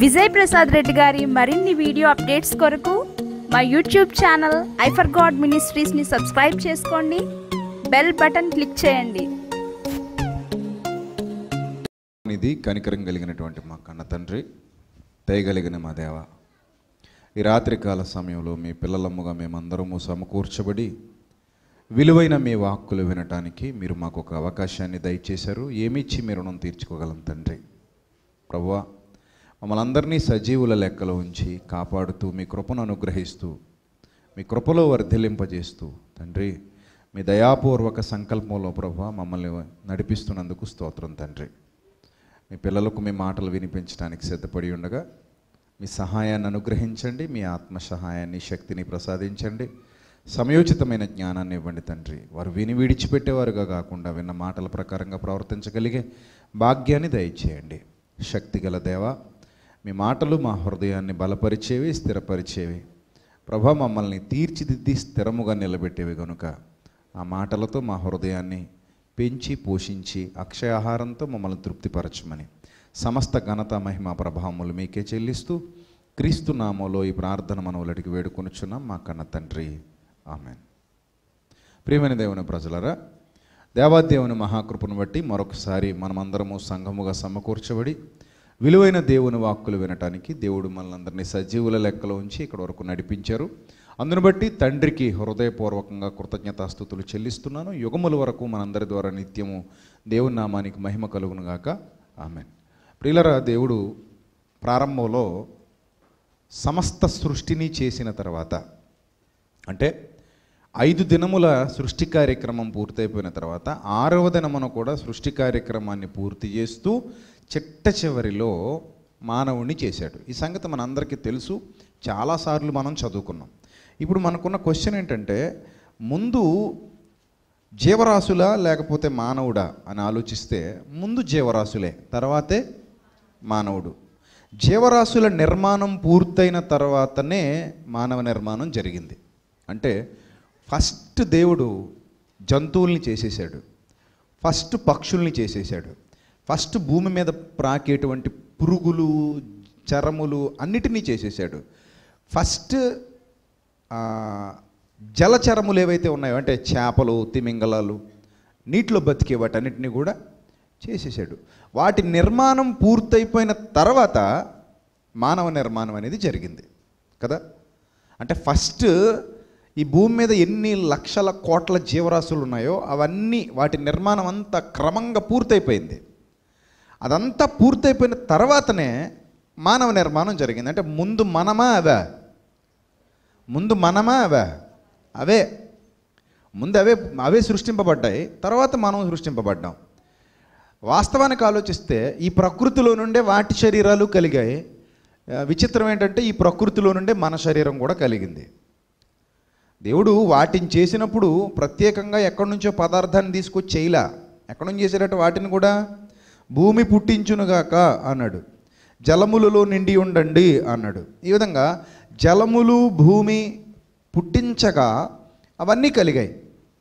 విజయ్ ప్రసాద్ రెడ్డి గారి మరిన్ని video updates కొరకు మా యూట్యూబ్ ఛానల్ ఐఫర్ గాడ్ మినిస్ట్రీస్ని సబ్స్క్రైబ్ చేసుకోండి బెల్ బటన్ క్లిక్ చేయండి ఇది కనికరం కలిగినటువంటి మా కన్న తండ్రి దయగలిగిన మా దేవ ఈ రాత్రికాల సమయంలో మీ పిల్లలమ్ముగా మేమందరము సమకూర్చబడి విలువైన మీ వాక్కులు వినటానికి మీరు మాకు ఒక అవకాశాన్ని దయచేశారు ఏమిచ్చి మీ రుణం తీర్చుకోగలం తండ్రి ప్రభువా మమ్మల్ని అందరినీ సజీవుల లెక్కలో ఉంచి కాపాడుతూ మీ కృపను అనుగ్రహిస్తూ మీ కృపలో వర్ధిలింపజేస్తూ తండ్రి మీ దయాపూర్వక సంకల్పంలో ప్రభు మమ్మల్ని నడిపిస్తున్నందుకు స్తోత్రం తండ్రి మీ పిల్లలకు మీ మాటలు వినిపించడానికి సిద్ధపడి ఉండగా మీ సహాయాన్ని అనుగ్రహించండి మీ ఆత్మ సహాయాన్ని శక్తిని ప్రసాదించండి సమయోచితమైన జ్ఞానాన్ని ఇవ్వండి తండ్రి వారు విని విడిచిపెట్టేవారుగా కాకుండా విన్న మాటల ప్రకారంగా ప్రవర్తించగలిగే భాగ్యాన్ని దయచేయండి శక్తిగల దేవ మీ మాటలు మా హృదయాన్ని బలపరిచేవి స్థిరపరిచేవి ప్రభా మమ్మల్ని తీర్చిదిద్ది స్థిరముగా నిలబెట్టేవి కనుక ఆ మాటలతో మా హృదయాన్ని పెంచి పోషించి అక్షయ ఆహారంతో మమ్మల్ని తృప్తిపరచమని సమస్త ఘనత మహిమ ప్రభావములు మీకే చెల్లిస్తూ క్రీస్తు నామంలో ఈ ప్రార్థన మనవులటికి వేడుకొనుచున్నాం మా కన్న తండ్రి ఆమెన్ ప్రియమైన దేవుని ప్రజలరా దేవాదేవుని మహాకృపను బట్టి మరొకసారి మనమందరము సంఘముగా సమకూర్చబడి విలువైన దేవుని వాక్కులు వినటానికి దేవుడు మనల్ని సజీవుల లెక్కలో ఉంచి ఇక్కడ వరకు నడిపించారు అందును బట్టి తండ్రికి హృదయపూర్వకంగా కృతజ్ఞతాస్థుతులు చెల్లిస్తున్నాను యుగముల వరకు మనందరి ద్వారా నిత్యము దేవుని నామానికి మహిమ కలుగును గాక ఆమెన్ ప్రియులరా దేవుడు ప్రారంభంలో సమస్త సృష్టిని చేసిన తర్వాత అంటే ఐదు దినముల సృష్టి కార్యక్రమం పూర్తయిపోయిన తర్వాత ఆరవ దినమున కూడా సృష్టి కార్యక్రమాన్ని పూర్తి చేస్తూ చిట్ట చివరిలో మానవుణ్ణి చేశాడు ఈ సంగతి మనందరికీ తెలుసు చాలాసార్లు మనం చదువుకున్నాం ఇప్పుడు మనకున్న క్వశ్చన్ ఏంటంటే ముందు జీవరాశులా లేకపోతే మానవుడా అని ఆలోచిస్తే ముందు జీవరాశులే తర్వాతే మానవుడు జీవరాశుల నిర్మాణం పూర్తయిన తర్వాతనే మానవ నిర్మాణం జరిగింది అంటే ఫస్ట్ దేవుడు జంతువుల్ని చేసేసాడు ఫస్ట్ పక్షుల్ని చేసేసాడు ఫస్ట్ భూమి మీద ప్రాకేటువంటి పురుగులు చరములు అన్నిటినీ చేసేసాడు ఫస్ట్ ఆ, జలచరములు ఏవైతే ఉన్నాయో అంటే చేపలు తిమింగలాలు నీటిలో బతికే వాటన్నిటిని కూడా చేసేసాడు వాటి నిర్మాణం పూర్తయిపోయిన తర్వాత మానవ నిర్మాణం అనేది జరిగింది కదా అంటే ఫస్ట్ ఈ భూమి మీద ఎన్ని లక్షల కోట్ల జీవరాశులు ఉన్నాయో అవన్నీ వాటి నిర్మాణం అంతా క్రమంగా పూర్తయిపోయింది అదంతా పూర్తయిపోయిన తర్వాతనే మానవ నిర్మాణం జరిగింది అంటే ముందు మనమా అవే ముందు మనమా అవే అవే ముందు అవే అవే సృష్టింపబడ్డాయి తర్వాత మనం సృష్టింపబడ్డాం వాస్తవానికి ఆలోచిస్తే ఈ ప్రకృతిలో నుండే వాటి శరీరాలు కలిగాయి ఆ, విచిత్రం ఏంటంటే ఈ ప్రకృతిలో నుండే మన శరీరం కూడా కలిగింది దేవుడు వాటిని చేసినప్పుడు ప్రత్యేకంగా ఎక్కడి నుంచో పదార్థాన్ని తీసుకొచ్చి చేయలా ఎక్కడి నుంచి చేసేటట్టు వాటిని కూడా భూమి పుట్టించునుగాక అన్నాడు జలములలో నిండి ఉండండి అన్నాడు ఈ విధంగా జలములు భూమి పుట్టించగా అవన్నీ కలిగాయి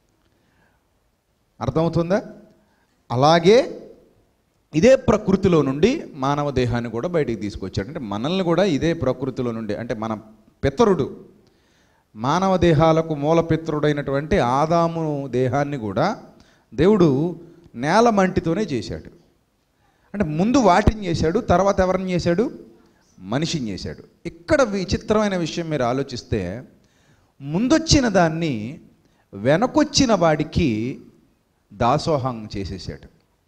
అర్థమవుతుందా అలాగే ఇదే ప్రకృతిలో నుండి మానవ దేహాన్ని కూడా బయటికి తీసుకొచ్చాడు అంటే మనల్ని కూడా ఇదే ప్రకృతిలో నుండి అంటే మన పితరుడు మానవ దేహాలకు మూల పితరుడైనటువంటి ఆదాము దేహాన్ని కూడా దేవుడు నేల మంటితోనే చేశాడు అంటే ముందు వాటిని చేశాడు తర్వాత ఎవరిని చేశాడు మనిషిని చేశాడు ఇక్కడ విచిత్రమైన విషయం మీరు ఆలోచిస్తే ముందొచ్చిన దాన్ని వెనకొచ్చిన వాడికి దాసోహం చేసేసాడు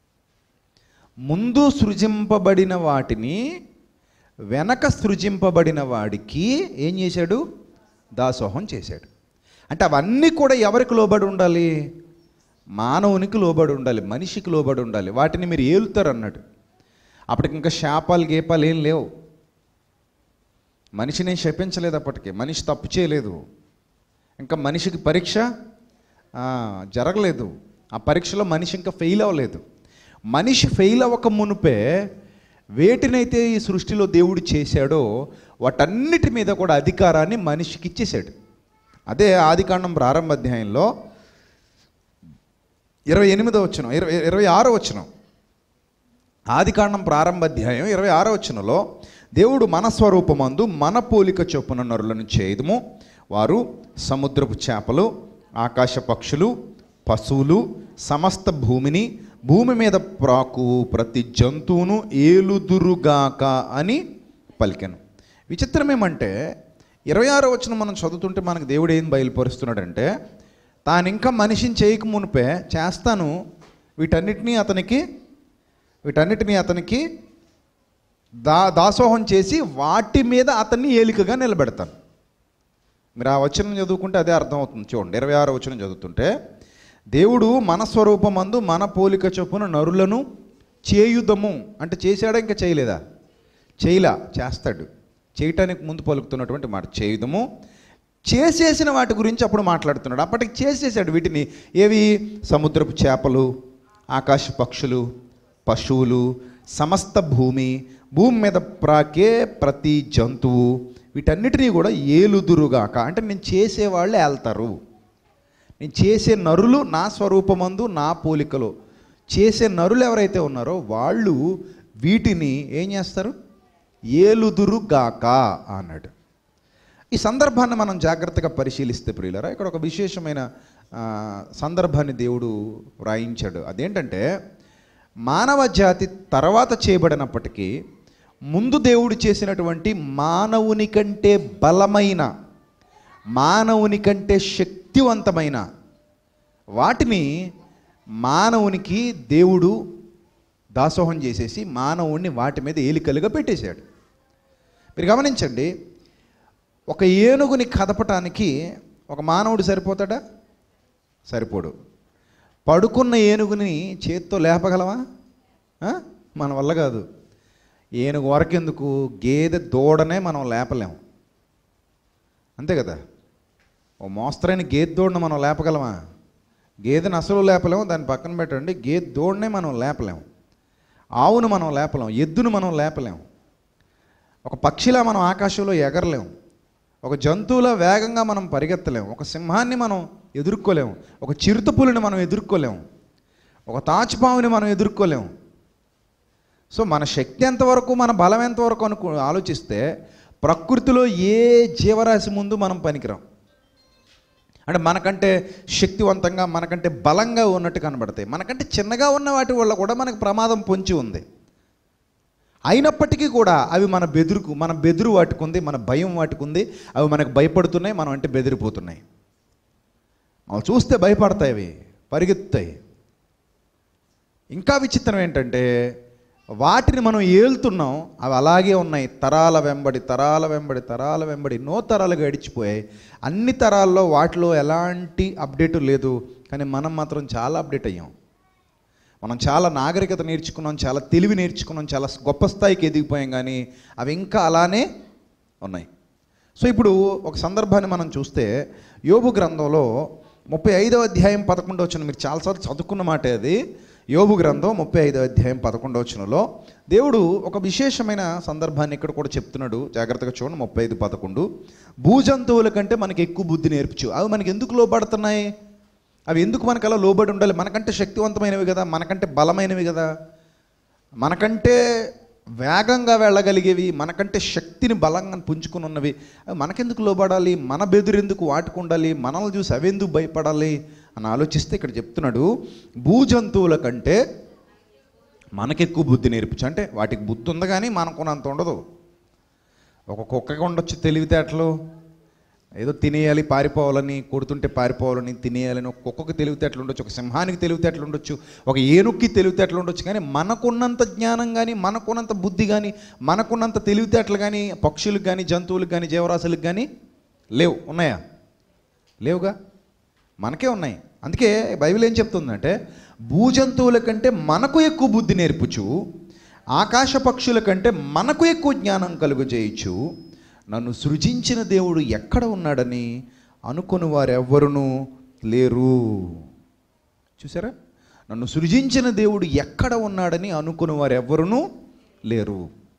ముందు సృజింపబడిన వాటిని వెనక సృజింపబడిన వాడికి ఏం చేశాడు దాసోహం చేశాడు అంటే అవన్నీ కూడా ఎవరికి లోబడి ఉండాలి మానవునికి లోబడి ఉండాలి మనిషికి లోబడి ఉండాలి వాటిని మీరు ఏలుతారు అన్నాడు అప్పటికి ఇంకా శాపాలు గీపాలు ఏం లేవు మనిషిని శపించలేదు అప్పటికి మనిషి తప్పు చేయలేదు ఇంకా మనిషికి పరీక్ష ఆ, జరగలేదు ఆ పరీక్షలో మనిషి ఇంకా ఫెయిల్ అవ్వలేదు మనిషి ఫెయిల్ అవ్వక మునుపే వేటినైతే ఈ సృష్టిలో దేవుడు చేశాడో వాటన్నిటి మీద కూడా అధికారాన్ని మనిషికి ఇచ్చేశాడు అదే ఆదికాండం ప్రారంభ అధ్యాయంలో ఇరవై ఎనిమిదో వచ్చిన ఇరవై ఇరవై ఆరో వచ్చిన ఆదికాండం ప్రారంభ అధ్యాయం ఇరవై ఆరో వచనంలో దేవుడు మన స్వరూపమందు మన పోలిక చొప్పున నరులను చేయదము వారు సముద్రపు చేపలు ఆకాశ పక్షులు పశువులు సమస్త భూమిని భూమి మీద ప్రాకు ప్రతి జంతువును ఏలుదురుగాక అని పలికాను విచిత్రం ఏమంటే ఇరవై ఆరో వచ్చిన మనం చదువుతుంటే మనకు దేవుడు ఏం బయలుపరుస్తున్నాడంటే తాను ఇంకా మనిషిని చేయక మునిపే చేస్తాను వీటన్నిటినీ అతనికి వీటన్నిటినీ అతనికి దా దాసోహం చేసి వాటి మీద అతన్ని ఏలికగా నిలబెడతాను మీరు ఆ వచనం చదువుకుంటే అదే అర్థమవుతుంది చూడండి ఇరవై ఆరో వచనం చదువుతుంటే దేవుడు మన స్వరూపమందు మన పోలిక చొప్పున నరులను చేయుదము అంటే చేశాడా ఇంకా చేయలేదా చేయలా చేస్తాడు చేయటానికి ముందు పలుకుతున్నటువంటి మాట చేయుదము చేసేసిన వాటి గురించి అప్పుడు మాట్లాడుతున్నాడు అప్పటికి చేసేసాడు వీటిని ఏవి సముద్రపు చేపలు ఆకాశ పక్షులు పశువులు సమస్త భూమి భూమి మీద ప్రాకే ప్రతి జంతువు వీటన్నిటినీ కూడా ఏలుదురుగాక అంటే నేను చేసేవాళ్ళే వెళ్తారు నేను చేసే నరులు నా స్వరూపమందు నా పోలికలో చేసే నరులు ఎవరైతే ఉన్నారో వాళ్ళు వీటిని ఏం చేస్తారు ఏలుదురుగాక అన్నాడు ఈ సందర్భాన్ని మనం జాగ్రత్తగా పరిశీలిస్తే ప్రియులరా ఇక్కడ ఒక విశేషమైన ఆ, సందర్భాన్ని దేవుడు వ్రాయించాడు అదేంటంటే మానవ జాతి తర్వాత చేయబడినప్పటికీ ముందు దేవుడు చేసినటువంటి మానవుని కంటే బలమైన మానవుని కంటే శక్తివంతమైన వాటిని మానవునికి దేవుడు దాసోహం చేసేసి మానవుణ్ణి వాటి మీద ఏలికలుగా పెట్టేశాడు మీరు గమనించండి ఒక ఏనుగుని కదపటానికి ఒక మానవుడు సరిపోతాడా సరిపోడు పడుకున్న ఏనుగుని చేత్తో లేపగలవా ఆ? మన వల్ల కాదు ఏనుగు వరకెందుకు గేదె దూడనే మనం లేపలేము అంతే కదా ఓ మోస్తరైన గేదె దూడను మనం లేపగలమా గేదెని అసలు లేపలేము దాన్ని పక్కన పెట్టండి గేదె దూడనే మనం లేపలేము ఆవును మనం లేపలేం ఎద్దును మనం లేపలేం ఒక పక్షిలా మనం ఆకాశంలో ఎగరలేం ఒక జంతువుల వేగంగా మనం పరిగెత్తలేం ఒక సింహాన్ని మనం ఎదుర్కోలేం ఒక చిరుతపులిని మనం ఎదుర్కోలేం ఒక తాచుపావుని మనం ఎదుర్కోలేం సో మన శక్తి ఎంతవరకు మన బలం ఎంతవరకు అనుకు ఆలోచిస్తే ప్రకృతిలో ఏ జీవరాశి ముందు మనం పనికిరాం అంటే మనకంటే శక్తివంతంగా మనకంటే బలంగా ఉన్నట్టు కనబడతాయి మనకంటే చిన్నగా ఉన్న వాటి వల్ల కూడా మనకు ప్రమాదం పొంచి ఉంది అయినప్పటికీ కూడా అవి మన బెదురుకు మన బెదురు వాటికుంది మన భయం వాటికుంది అవి మనకు భయపడుతున్నాయి మనం అంటే బెదిరిపోతున్నాయి అవి చూస్తే భయపడతాయి అవి పరిగెత్తుతాయి ఇంకా విచిత్రం ఏంటంటే వాటిని మనం ఏలుతున్నాం అవి అలాగే ఉన్నాయి తరాల వెంబడి తరాల వెంబడి తరాల వెంబడి ఎన్నో తరాలుగా గడిచిపోయాయి అన్ని తరాల్లో వాటిలో ఎలాంటి అప్డేట్ లేదు కానీ మనం మాత్రం చాలా అప్డేట్ అయ్యాం మనం చాలా నాగరికత నేర్చుకున్నాం చాలా తెలివి నేర్చుకున్నాం చాలా గొప్ప స్థాయికి ఎదిగిపోయాం కానీ అవి ఇంకా అలానే ఉన్నాయి సో ఇప్పుడు ఒక సందర్భాన్ని మనం చూస్తే యోబు గ్రంథంలో ముప్పై ఐదవ అధ్యాయం పదకొండవ వచ్చిన మీరు చాలాసార్లు చదువుకున్న మాటే అది యోబు గ్రంథం ముప్పై ఐదవ అధ్యాయం పదకొండవ వచనంలో దేవుడు ఒక విశేషమైన సందర్భాన్ని ఇక్కడ కూడా చెప్తున్నాడు జాగ్రత్తగా చూడండి ముప్పై ఐదు పదకొండు భూజంతువుల కంటే మనకి ఎక్కువ బుద్ధి నేర్పించు అవి మనకి ఎందుకు లోబడుతున్నాయి అవి ఎందుకు మనకు అలా లోబడి ఉండాలి మనకంటే శక్తివంతమైనవి కదా మనకంటే బలమైనవి కదా మనకంటే వేగంగా వెళ్ళగలిగేవి మనకంటే శక్తిని బలంగా పుంజుకుని ఉన్నవి అవి మనకెందుకు లోబడాలి మన బెదురెందుకు వాటికి ఉండాలి మనల్ని చూసి అవెందుకు భయపడాలి అని ఆలోచిస్తే ఇక్కడ చెప్తున్నాడు భూజంతువుల కంటే మనకెక్కువ బుద్ధి నేర్పించు అంటే వాటికి బుద్ధి ఉంది కానీ మనకున్నంత ఉండదు ఒక కుక్కకి ఉండొచ్చు తెలివితేటలు ఏదో తినేయాలి పారిపోవాలని కొడుతుంటే పారిపోవాలని తినేయాలని ఒక కుక్కకి తెలివితేటలు ఉండొచ్చు ఒక సింహానికి తెలివితేటలు ఉండొచ్చు ఒక ఏనుక్కి తెలివితేటలు ఉండొచ్చు కానీ మనకున్నంత జ్ఞానం కానీ మనకున్నంత బుద్ధి కానీ మనకున్నంత తెలివితేటలు కానీ పక్షులకు కానీ జంతువులకు కానీ జీవరాశులకు కానీ లేవు ఉన్నాయా లేవుగా మనకే ఉన్నాయి అందుకే బైబిల్ ఏం చెప్తుందంటే భూజంతువుల కంటే మనకు ఎక్కువ బుద్ధి నేర్పుచు ఆకాశ పక్షుల కంటే మనకు ఎక్కువ జ్ఞానం కలుగు చేయొచ్చు నన్ను సృజించిన దేవుడు ఎక్కడ ఉన్నాడని అనుకుని వారెవ్వరునూ లేరు చూసారా నన్ను సృజించిన దేవుడు ఎక్కడ ఉన్నాడని అనుకుని వారెవ్వరునూ లేరు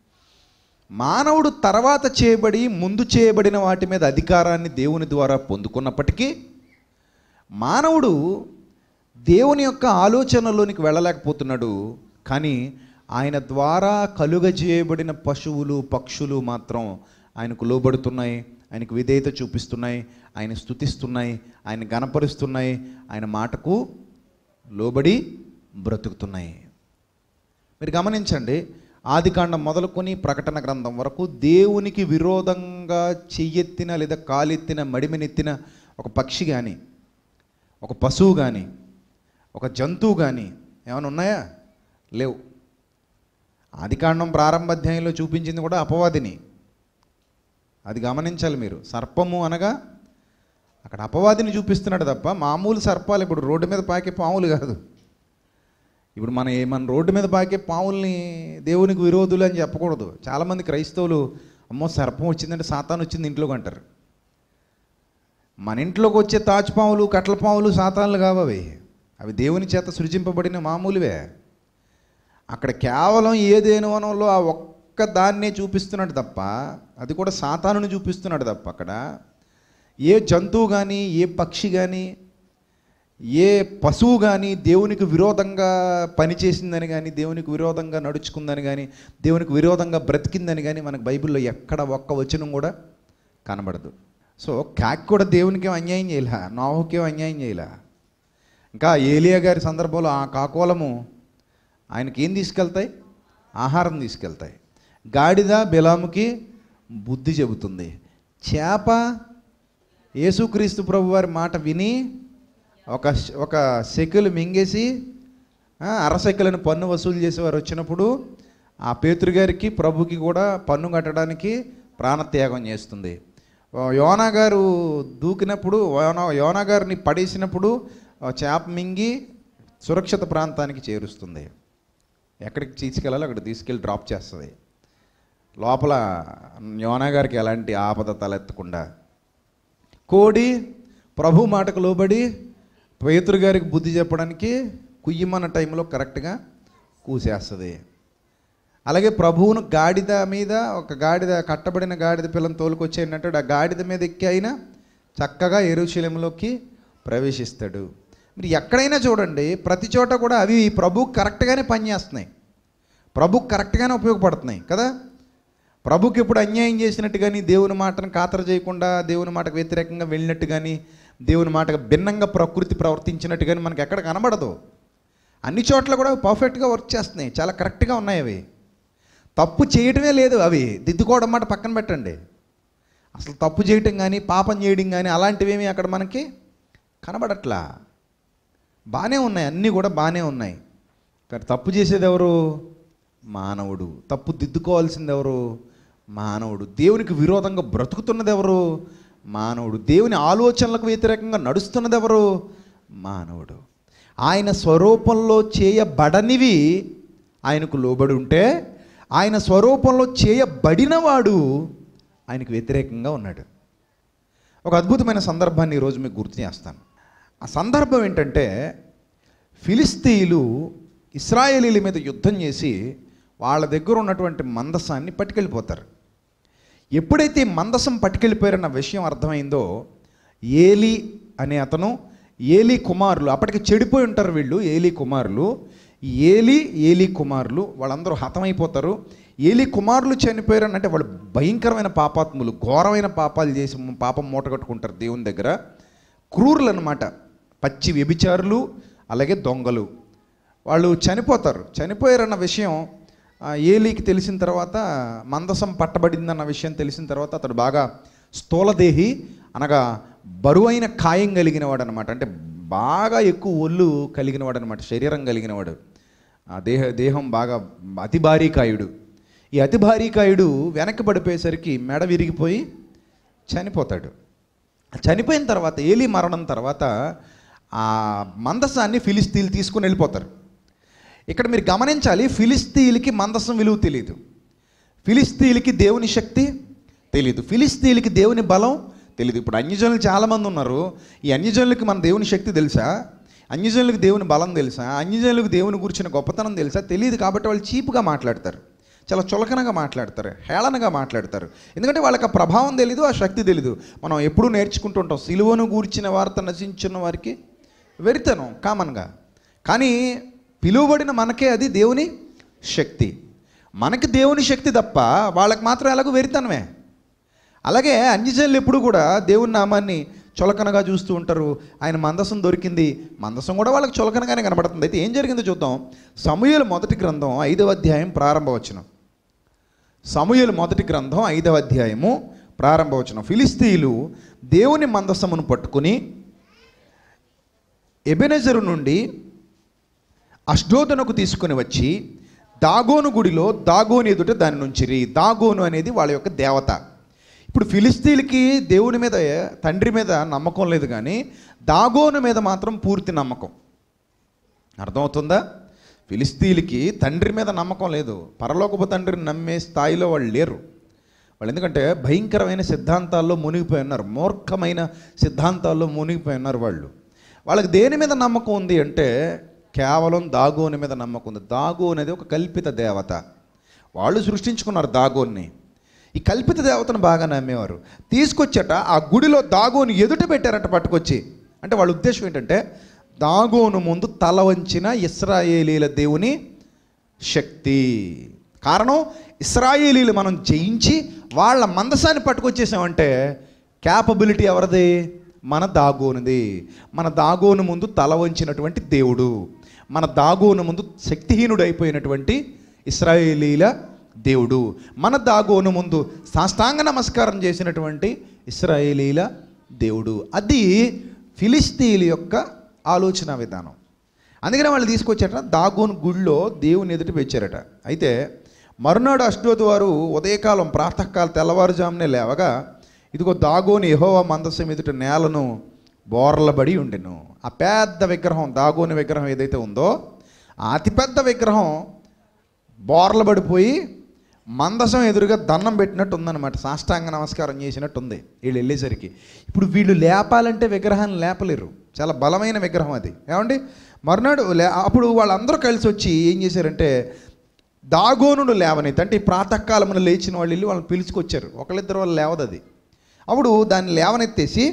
మానవుడు తర్వాత చేయబడి ముందు చేయబడిన వాటి మీద అధికారాన్ని దేవుని ద్వారా పొందుకున్నప్పటికీ మానవుడు దేవుని యొక్క ఆలోచనలోనికి వెళ్ళలేకపోతున్నాడు కానీ ఆయన ద్వారా కలుగజేయబడిన పశువులు పక్షులు మాత్రం ఆయనకు లోబడుతున్నాయి ఆయనకు విధేయత చూపిస్తున్నాయి ఆయన స్తుతిస్తున్నాయి ఆయన గణపరుస్తున్నాయి ఆయన మాటకు లోబడి బ్రతుకుతున్నాయి మీరు గమనించండి ఆదికాండం మొదలుకొని ప్రకటన గ్రంథం వరకు దేవునికి విరోధంగా చెయ్యెత్తిన లేదా కాలెత్తిన మడిమెనెత్తిన ఒక పక్షి కానీ ఒక పశువు కానీ ఒక జంతువు కానీ ఏమైనా ఉన్నాయా లేవు ఆదికాండం ప్రారంభ అధ్యాయంలో చూపించింది కూడా అపవాదిని అది గమనించాలి మీరు సర్పము అనగా అక్కడ అపవాదిని చూపిస్తున్నాడు తప్ప మామూలు సర్పాలు ఇప్పుడు రోడ్డు మీద పాకే పాములు కాదు ఇప్పుడు మన ఏ- మన రోడ్డు మీద పాకే పాముల్ని దేవునికి విరోధులు అని చెప్పకూడదు చాలామంది క్రైస్తవులు అమ్మో సర్పం వచ్చిందంటే సాతాను వచ్చింది ఇంట్లోకి అంటారు మన ఇంట్లోకి వచ్చే తాచుపాములు కట్ల పాములు సాతాన్లు కావు అవి అవి దేవుని చేత సృజింపబడిన మామూలువే అక్కడ కేవలం ఏదేను వనంలో ఆ ఒక్క దాన్నే చూపిస్తున్నాడు తప్ప అది కూడా సాతానుని చూపిస్తున్నాడు తప్ప అక్కడ ఏ జంతువు కానీ ఏ పక్షి కానీ ఏ పశువు కానీ దేవునికి విరోధంగా పనిచేసిందని కానీ దేవునికి విరోధంగా నడుచుకుందని కానీ దేవునికి విరోధంగా బ్రతికిందని కానీ మనకు బైబిల్లో ఎక్కడ ఒక్క వచనం కూడా కనబడదు సో కాకి కూడా దేవునికి ఏం అన్యాయం చేయలే నోహుకేం అన్యాయం చేయలే ఇంకా ఏలియా గారి సందర్భంలో ఆ కాకోలము ఆయనకి ఏం తీసుకెళ్తాయి ఆహారం తీసుకెళ్తాయి గాడిద బెలాముకి బుద్ధి చెబుతుంది చేప యేసుక్రీస్తు ప్రభు వారి మాట విని ఒక ఒక సెకులు మింగేసి ఆ, అర సెకులను పన్ను వసూలు చేసేవారు వచ్చినప్పుడు ఆ పేతురు గారికి ప్రభుకి కూడా పన్ను కట్టడానికి ప్రాణత్యాగం చేస్తుంది ఓ యోనా గారు దూకినప్పుడు యోనా యోనా గారిని పడేసినప్పుడు ఆ చేప మింగి సురక్షిత ప్రాంతానికి చేరుస్తుంది ఎక్కడికి తీసుకెళ్ళాలో అక్కడ తీసుకెళ్ళి డ్రాప్ చేస్తుంది లోపల యోనా గారికి ఎలాంటి ఆపద తలెత్తకుండా కోడి ప్రభు మాటకు లోబడి పేతురు గారికి బుద్ధి చెప్పడానికి కుయ్యమన్న టైంలో కరెక్ట్గా కూసేస్తుంది అలాగే ప్రభువును గాడిద మీద ఒక గాడిద కట్టబడిన గాడిద పిల్లని తోలుకొచ్చేయంటే ఆ గాడిద మీద ఎక్కి అయినా చక్కగా ఎరుశీలంలోకి ప్రవేశిస్తాడు మీరు ఎక్కడైనా చూడండి ప్రతి చోట కూడా అవి ప్రభు కరెక్ట్గానే పనిచేస్తున్నాయి ప్రభు కరెక్ట్గానే ఉపయోగపడుతున్నాయి కదా ప్రభుకి ఎప్పుడు అన్యాయం చేసినట్టు కానీ దేవుని మాటను ఖాతరు చేయకుండా దేవుని మాటకు వ్యతిరేకంగా వెళ్ళినట్టు కానీ దేవుని మాటకు భిన్నంగా ప్రకృతి ప్రవర్తించినట్టు కానీ మనకి ఎక్కడ కనబడదు అన్ని చోట్ల కూడా పర్ఫెక్ట్గా వర్క్ చేస్తున్నాయి చాలా కరెక్ట్గా ఉన్నాయి అవి తప్పు చేయటమే లేదు అవి దిద్దుకోవడం మాట పక్కన పెట్టండి అసలు తప్పు చేయటం కానీ పాపం చేయడం కానీ అలాంటివేమీ అక్కడ మనకి కనబడట్లా బాగానే ఉన్నాయి అన్నీ కూడా బాగానే ఉన్నాయి కానీ తప్పు చేసేది ఎవరు మానవుడు తప్పు దిద్దుకోవాల్సింది ఎవరు మానవుడు దేవునికి విరోధంగా బ్రతుకుతున్నది ఎవరు మానవుడు దేవుని ఆలోచనలకు వ్యతిరేకంగా నడుస్తున్నది ఎవరు మానవుడు ఆయన స్వరూపంలో చేయబడనివి ఆయనకు లోబడి ఉంటే ఆయన స్వరూపంలో చేయబడినవాడు ఆయనకు వ్యతిరేకంగా ఉన్నాడు ఒక అద్భుతమైన సందర్భాన్ని ఈరోజు మీకు గుర్తు చేస్తాను ఆ సందర్భం ఏంటంటే ఫిలిస్తీయులు ఇస్రాయేలీల మీద యుద్ధం చేసి వాళ్ళ దగ్గర ఉన్నటువంటి మందసాన్ని పట్టుకెళ్ళిపోతారు ఎప్పుడైతే ఈ మందసం పట్టుకెళ్ళిపోయారన్న విషయం అర్థమైందో ఏలి అనే అతను ఏలి కుమారులు అప్పటికి చెడిపోయి ఉంటారు వీళ్ళు ఏలి కుమారులు ఈ ఏలి ఏలి కుమారులు వాళ్ళందరూ హతమైపోతారు ఏలి కుమారులు చనిపోయారని అంటే వాళ్ళు భయంకరమైన పాపాత్ములు ఘోరమైన పాపాలు చేసి పాపం మూటగట్టుకుంటారు దేవుని దగ్గర క్రూరులు అనమాట పచ్చి వ్యభిచారులు అలాగే దొంగలు వాళ్ళు చనిపోతారు చనిపోయారన్న విషయం ఆ, ఏలీకి తెలిసిన తర్వాత మందసం పట్టబడిందన్న విషయం తెలిసిన తర్వాత అతడు బాగా స్థూలదేహి అనగా బరువైన కాయం కలిగిన వాడు అనమాట అంటే బాగా ఎక్కువ ఒళ్ళు కలిగిన వాడు అనమాట శరీరం కలిగిన వాడు ఆ దేహ దేహం బాగా అతి భారీ కాయుడు ఈ అతి భారీ కాయుడు వెనక్కి పడిపోయేసరికి మెడ విరిగిపోయి చనిపోతాడు చనిపోయిన తర్వాత ఏలీ మరణం తర్వాత ఆ మందసాన్ని ఫిలిస్తీన్లు తీసుకుని వెళ్ళిపోతారు ఇక్కడ మీరు గమనించాలి ఫిలిస్తీన్లకి మందసం విలువ తెలియదు ఫిలిస్తీన్లకి దేవుని శక్తి తెలియదు ఫిలిస్తీన్లకి దేవుని బలం తెలియదు ఇప్పుడు అన్యజనులు చాలామంది ఉన్నారు ఈ అన్యజనులకి మన దేవుని శక్తి తెలుసా అన్యజనులకు దేవుని బలం తెలుసా అన్యజనులకు దేవుని గురించిన గొప్పతనం తెలుసా తెలియదు కాబట్టి వాళ్ళు చీపుగా మాట్లాడతారు చాలా చులకనగా మాట్లాడతారు హేళనగా మాట్లాడతారు ఎందుకంటే వాళ్ళకి ఆ ప్రభావం తెలీదు ఆ శక్తి తెలీదు మనం ఎప్పుడూ నేర్చుకుంటూ ఉంటాం సిలువను గూర్చిన వార్త నశించిన వారికి వెరితనం కామన్గా కానీ పిలువబడిన మనకే అది దేవుని శక్తి మనకి దేవుని శక్తి తప్ప వాళ్ళకి మాత్రం ఎలాగో వెరితనమే అలాగే అన్యజనులు ఎప్పుడు కూడా దేవుని నామాన్ని చులకనగా చూస్తూ ఉంటారు ఆయన మందసం దొరికింది మందసం కూడా వాళ్ళకి చులకనగానే కనబడుతుంది అయితే ఏం జరిగిందో చూద్దాం సమూహలు మొదటి గ్రంథం ఐదవ అధ్యాయం ప్రారంభవచనం సమూహలు మొదటి గ్రంథం ఐదవ అధ్యాయము ప్రారంభవచనం ఫిలిస్తీయులు దేవుని మందసమును పట్టుకుని ఎబెనెజరు నుండి అష్డోదనకు తీసుకుని వచ్చి దాగోను గుడిలో దాగోను ఎదుట దాని నుంచిరి దాగోను అనేది వాళ్ళ యొక్క దేవత ఇప్పుడు ఫిలిస్తీన్కి దేవుని మీద తండ్రి మీద నమ్మకం లేదు కానీ దాగోను మీద మాత్రం పూర్తి నమ్మకం అర్థమవుతుందా ఫిలిస్తీన్కి తండ్రి మీద నమ్మకం లేదు పరలోకపు తండ్రిని నమ్మే స్థాయిలో వాళ్ళు లేరు వాళ్ళు ఎందుకంటే భయంకరమైన సిద్ధాంతాల్లో మునిగిపోయి ఉన్నారు మూర్ఖమైన సిద్ధాంతాల్లో మునిగిపోయి ఉన్నారు వాళ్ళు వాళ్ళకి దేని మీద నమ్మకం ఉంది అంటే కేవలం దాగోని మీద నమ్మకం ఉంది దాగో అనేది ఒక కల్పిత దేవత వాళ్ళు సృష్టించుకున్నారు దాగోన్ని ఈ కల్పిత దేవతను బాగా నమ్మేవారు తీసుకొచ్చట ఆ గుడిలో దాగోని ఎదుట పెట్టారట పట్టుకొచ్చి అంటే వాళ్ళ ఉద్దేశం ఏంటంటే దాగోను ముందు తల వంచిన ఇస్రాయేలీల దేవుని శక్తి కారణం ఇస్రాయేలీలు మనం జయించి వాళ్ళ మందసాన్ని పట్టుకొచ్చేసామంటే క్యాపబిలిటీ ఎవరిది మన దాగోనిది మన దాగోను ముందు తల వంచినటువంటి దేవుడు మన దాగోను ముందు శక్తిహీనుడు అయిపోయినటువంటి ఇస్రాయేలీల దేవుడు మన దాగోను ముందు సాష్టాంగ నమస్కారం చేసినటువంటి ఇస్రాయేలీల దేవుడు అది ఫిలిస్తీన్ల యొక్క ఆలోచన విధానం అందుకనే వాళ్ళు తీసుకొచ్చారట దాగోను గుడిలో దేవుని ఎదుటి పెట్టారట అయితే మరునాడు అష్టోతి వారు ఉదయకాలం ప్రాతకాలం తెల్లవారుజామునే లేవగా ఇదిగో దాగోని యెహోవా మందసం ఎదుట నేలను బోర్లబడి ఉండెను ఆ పెద్ద విగ్రహం దాగోని విగ్రహం ఏదైతే ఉందో ఆ అతిపెద్ద విగ్రహం బోర్లబడిపోయి మందసం ఎదురుగా దండం పెట్టినట్టు ఉందన్నమాట సాష్టాంగ నమస్కారం చేసినట్టు ఉంది వీళ్ళు వెళ్ళేసరికి ఇప్పుడు వీళ్ళు లేపాలంటే విగ్రహాన్ని లేపలేరు చాలా బలమైన విగ్రహం అది ఏమండి మరునాడు లే అప్పుడు వాళ్ళందరూ కలిసి వచ్చి ఏం చేశారంటే దాగోనుడు లేవనైతే అంటే ఈ ప్రాతకాలమున లేచిన వాళ్ళు వెళ్ళి వాళ్ళని పిలుచుకొచ్చారు ఒకళ్ళిద్దరు వాళ్ళు లేవదు అది అప్పుడు దాన్ని లేవనెత్తేసి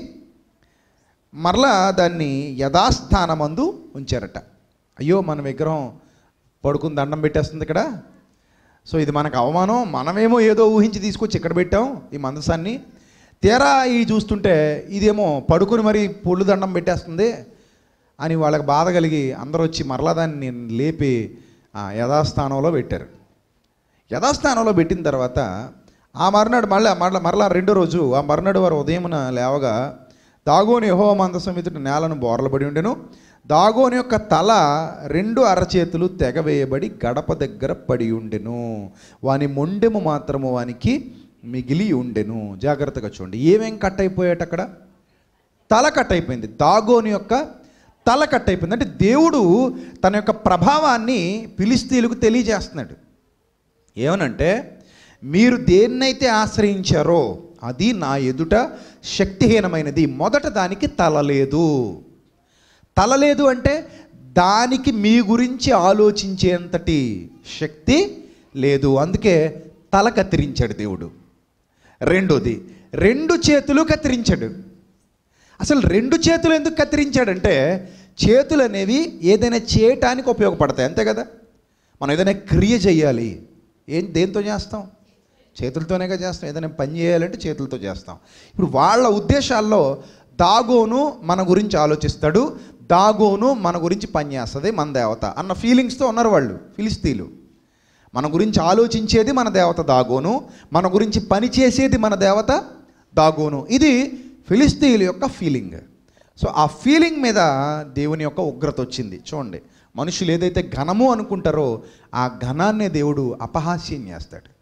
మరలా దాన్ని యథాస్థానమందు ఉంచారట అయ్యో మన విగ్రహం పడుకుని దండం పెట్టేస్తుంది ఇక్కడ సో ఇది మనకు అవమానం మనమేమో ఏదో ఊహించి తీసుకొచ్చి ఇక్కడ పెట్టాం ఈ మందసాన్ని తీరా ఈ చూస్తుంటే ఇదేమో పడుకుని మరి పొళ్ళు దండం పెట్టేస్తుంది అని వాళ్ళకి బాధ కలిగి అందరూ వచ్చి మరలా దాన్ని లేపి ఆ, యథాస్థానంలో పెట్టారు యథాస్థానంలో పెట్టిన తర్వాత ఆ మర్నాడు మళ్ళీ మరలా మరలా రెండో రోజు ఆ మర్నాడు వారు ఉదయమున లేవగా దాగోని యహో మందసం ఎదుట నేలను బోర్లబడి ఉండెను దాగోని యొక్క తల రెండు అరచేతులు తెగవేయబడి గడప దగ్గర పడి ఉండెను వాని మొండెము మాత్రము వానికి మిగిలి ఉండెను జాగ్రత్తగా చూడండి ఏమేం కట్ అయిపోయాట అక్కడ తల కట్ అయిపోయింది దాగోని యొక్క తల కట్ అయిపోయింది అంటే దేవుడు తన యొక్క ప్రభావాన్ని ఫిలిస్తీన్లకు తెలియజేస్తున్నాడు ఏమనంటే మీరు దేన్నైతే ఆశ్రయించారో అది నా ఎదుట శక్తిహీనమైనది మొదట దానికి తల లేదు తల లేదు అంటే దానికి మీ గురించి ఆలోచించేంతటి శక్తి లేదు అందుకే తల కత్తిరించాడు దేవుడు రెండోది రెండు చేతులు కత్తిరించాడు అసలు రెండు చేతులు ఎందుకు కత్తిరించాడంటే చేతులు అనేవి ఏదైనా చేయటానికి ఉపయోగపడతాయి అంతే కదా మనం ఏదైనా క్రియ చేయాలి ఏం దేంతో చేస్తాం చేతులతోనేగా చేస్తాం ఏదైనా పని చేయాలంటే చేతులతో చేస్తాం ఇప్పుడు వాళ్ళ ఉద్దేశాల్లో దాగోను మన గురించి ఆలోచిస్తాడు దాగోను మన గురించి పనిచేస్తుంది మన దేవత అన్న ఫీలింగ్స్తో ఉన్నారు వాళ్ళు ఫిలిస్తీన్లు మన గురించి ఆలోచించేది మన దేవత దాగోను మన గురించి పని చేసేది మన దేవత దాగోను ఇది ఫిలిస్తీన్ల యొక్క ఫీలింగ్ సో ఆ ఫీలింగ్ మీద దేవుని యొక్క ఉగ్రత వచ్చింది చూడండి మనుషులు ఏదైతే ఘనము అనుకుంటారో ఆ ఘనాన్నే దేవుడు అపహాస్యం చేస్తాడు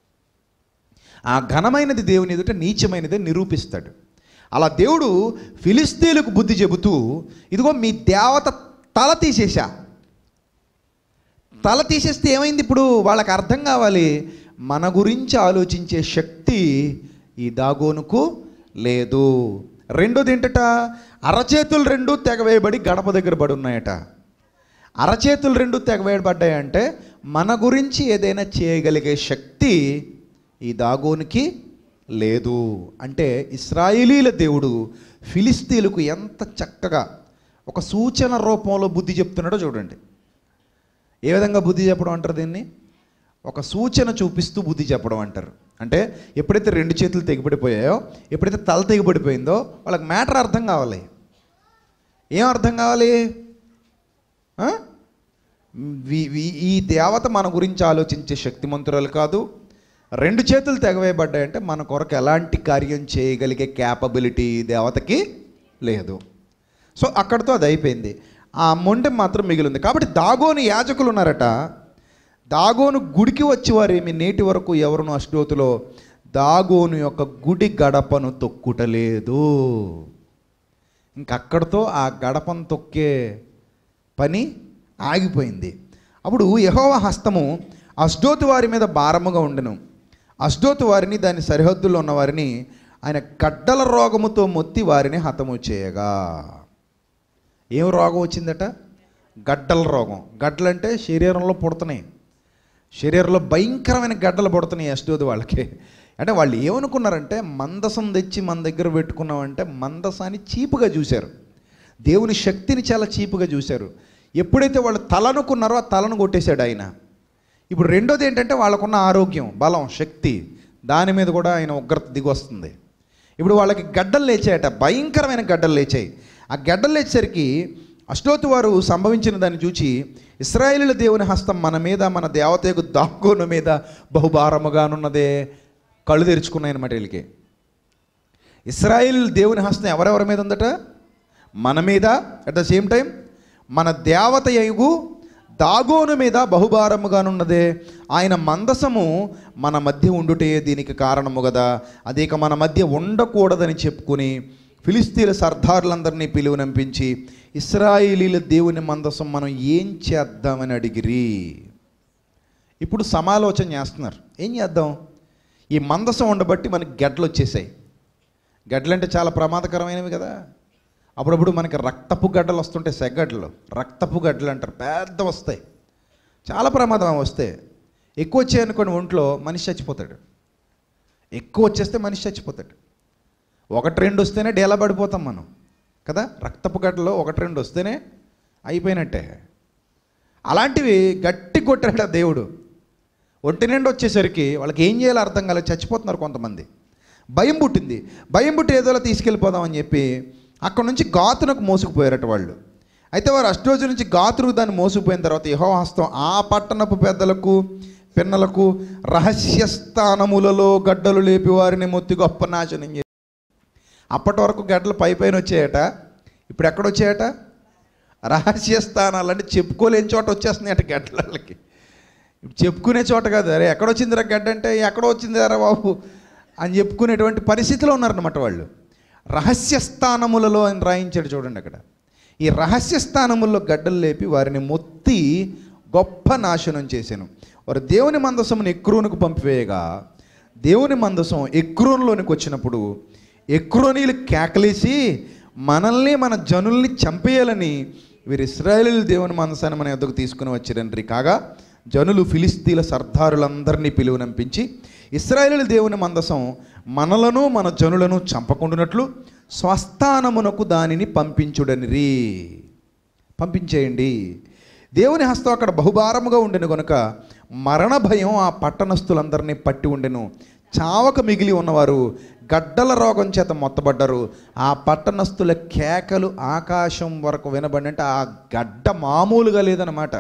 ఆ ఘనమైనది దేవుని ఎదుట నీచమైనదే నిరూపిస్తాడు అలా దేవుడు ఫిలిస్తీన్లకు బుద్ధి చెబుతూ ఇదిగో మీ దేవత తల తీసేశా తల తీసేస్తే ఏమైంది ఇప్పుడు వాళ్ళకి అర్థం కావాలి మన గురించి ఆలోచించే శక్తి ఈ దాగోనుకు లేదు రెండోది ఏంటట అరచేతులు రెండు తెగవేయబడి గడప దగ్గర పడి ఉన్నాయట అరచేతులు రెండు తెగవేయబడ్డాయంటే మన గురించి ఏదైనా చేయగలిగే శక్తి ఈ దాగోనికి లేదు అంటే ఇస్రాయేలీల దేవుడు ఫిలిస్తీన్లకు ఎంత చక్కగా ఒక సూచన రూపంలో బుద్ధి చెప్తున్నాడో చూడండి ఏ విధంగా బుద్ధి చెప్పడం అంటారు దీన్ని ఒక సూచన చూపిస్తూ బుద్ధి చెప్పడం అంటారు అంటే ఎప్పుడైతే రెండు చేతులు తెగిపడిపోయాయో ఎప్పుడైతే తల తెగిపడిపోయిందో వాళ్ళకి మ్యాటర్ అర్థం కావాలి ఏం అర్థం కావాలి ఆ? వీ- వీ- ఈ దేవత మన గురించి ఆలోచించే శక్తిమంతురాలు కాదు రెండు చేతులు తెగవేయబడ్డాయంటే మన కొరకు ఎలాంటి కార్యం చేయగలిగే క్యాపబిలిటీ ఈ దేవతకి లేదు సో అక్కడితో అది అయిపోయింది ఆ మొండెం మాత్రం మిగిలింది కాబట్టి దాగోని యాజకులు ఉన్నారట దాగోను గుడికి వచ్చేవారేమి నేటి వరకు ఎవరును అష్టోతులో దాగోను యొక్క గుడి గడపను తొక్కుటలేదు ఇంకక్కడితో ఆ గడపను తొక్కే పని ఆగిపోయింది అప్పుడు యహోవ హస్తము అష్డోతు వారి మీద భారముగా ఉండెను అష్డోతు వారిని దాని సరిహద్దుల్లో ఉన్న వారిని ఆయన గడ్డల రోగముతో మొత్తి వారిని హతము చేయగా ఏం రోగం వచ్చిందట గడ్డల రోగం గడ్డలంటే శరీరంలో పుడుతున్నాయి శరీరంలో భయంకరమైన గడ్డలు పుడుతున్నాయి అష్టోది వాళ్ళకి అంటే వాళ్ళు ఏమనుకున్నారంటే మందసం తెచ్చి మన దగ్గర పెట్టుకున్నామంటే మందసాన్ని చీపుగా చూశారు దేవుని శక్తిని చాలా చీపుగా చూశారు ఎప్పుడైతే వాళ్ళు తలనుకున్నారో ఆ తలను కొట్టేశాడు ఆయన ఇప్పుడు రెండోది ఏంటంటే వాళ్ళకున్న ఆరోగ్యం బలం శక్తి దాని మీద కూడా ఆయన ఉగ్రత దిగి వస్తుంది ఇప్పుడు వాళ్ళకి గడ్డలు లేచాయట భయంకరమైన గడ్డలు లేచాయి ఆ గడ్డలు లేచేసరికి అష్టోతు వారు సంభవించిన దాన్ని చూచి ఇస్రాయేలీల దేవుని హస్తం మన మీద మన దేవత యొక్క దాగోను మీద బహుభారముగానున్నదే కళ్ళు తెరుచుకున్నాయన్నమాట వీళ్ళకి ఇస్రాయేల్ దేవుని హస్తం ఎవరెవరి మీద ఉందట మన మీద అట్ ద సేమ్ టైం మన దేవత యగు దాగోను మీద బహుభారముగానున్నదే ఆయన మందసము మన మధ్య ఉండుటే దీనికి కారణము కదా అదే ఇక మన మధ్య ఉండకూడదని చెప్పుకుని ఫిలిస్తీన్ల సర్దారులందరినీ పిలువనంపించి ఇస్రాయేలీల దేవుని మందసం మనం ఏం చేద్దామని అడిగిరి ఇప్పుడు సమాలోచన చేస్తున్నారు ఏం చేద్దాం ఈ మందసం ఉండబట్టి మనకి గడ్డలు వచ్చేసాయి గడ్డలు అంటే చాలా ప్రమాదకరమైనవి కదా అప్పుడప్పుడు మనకి రక్తపు గడ్డలు వస్తుంటాయి సెగ్గడ్డలు రక్తపు గడ్డలు అంటారు పెద్ద వస్తాయి చాలా ప్రమాదం అవి వస్తే ఎక్కువ వచ్చాయనుకోండి ఒంట్లో మనిషి చచ్చిపోతాడు ఎక్కువ వచ్చేస్తే మనిషి చచ్చిపోతాడు ఒకటి రెండు వస్తేనే డేలా పడిపోతాం మనం కదా రక్తపు గడ్డలో ఒకటి రెండు వస్తేనే అయిపోయినట్టే అలాంటివి గట్టి కొట్టాడు ఆ దేవుడు ఒంటి నిండా వచ్చేసరికి వాళ్ళకి ఏం చేయాలో అర్థం కాలేదు చచ్చిపోతున్నారు కొంతమంది భయం పుట్టింది భయం పుట్టి ఏదోలా తీసుకెళ్ళిపోదామని చెప్పి అక్కడ నుంచి గాతునకు మోసుకుపోయారట వాళ్ళు అయితే వారు అష్టోజు నుంచి గాతురు దాన్ని మోసుకుపోయిన తర్వాత యహో హస్తం ఆ పట్టణపు పెద్దలకు పిన్నలకు రహస్య స్థానములలో గడ్డలు లేపి వారిని మొత్తి గొప్ప నాశనం చేసి అప్పటి వరకు గడ్డలు పై పైన వచ్చాయట ఇప్పుడు ఎక్కడ వచ్చాయట రహస్య స్థానాలు అంటే చెప్పుకోలేని చోట వచ్చేస్తున్నాయట గడ్డలకి ఇప్పుడు చెప్పుకునే చోట కాదు అరే ఎక్కడ వచ్చిందిరా గడ్డ అంటే ఎక్కడో వచ్చిందిరా బాబు అని చెప్పుకునేటువంటి పరిస్థితిలో ఉన్నారన్నమాట వాళ్ళు రహస్య స్థానములలో అని రాయించాడు చూడండి అక్కడ ఈ రహస్య స్థానముల్లో గడ్డలు లేపి వారిని మొత్తి గొప్ప నాశనం చేశాను వారు దేవుని మందసమును ఎక్రూనుకు పంపివేయగా దేవుని మందసం ఎక్రోన్లోనికి వచ్చినప్పుడు ఎక్రోనీలు కేకలేసి మనల్ని మన జనుల్ని చంపేయాలని వీరు ఇస్రాయేలు దేవుని మందసాన్ని మన యొద్దకు తీసుకుని వచ్చిరండ్రి కాగా జనులు ఫిలిస్తీన్ల సర్దారులందరినీ పిలువనంపించి ఇస్రాయేలు దేవుని మందసం మనలను మన జనులను చంపకుండునట్లు స్వస్థానమునకు దానిని పంపించుడనిరి పంపించేయండి దేవుని హస్తం అక్కడ బహుభారముగా ఉండెను గనుక మరణ భయం ఆ పట్టణస్థులందరినీ పట్టి ఉండెను చావక మిగిలి ఉన్నవారు గడ్డల రోగం చేత మొత్తబడ్డారు ఆ పట్టణస్థుల కేకలు ఆకాశం వరకు వినబడి అంటే ఆ గడ్డ మామూలుగా లేదన్నమాట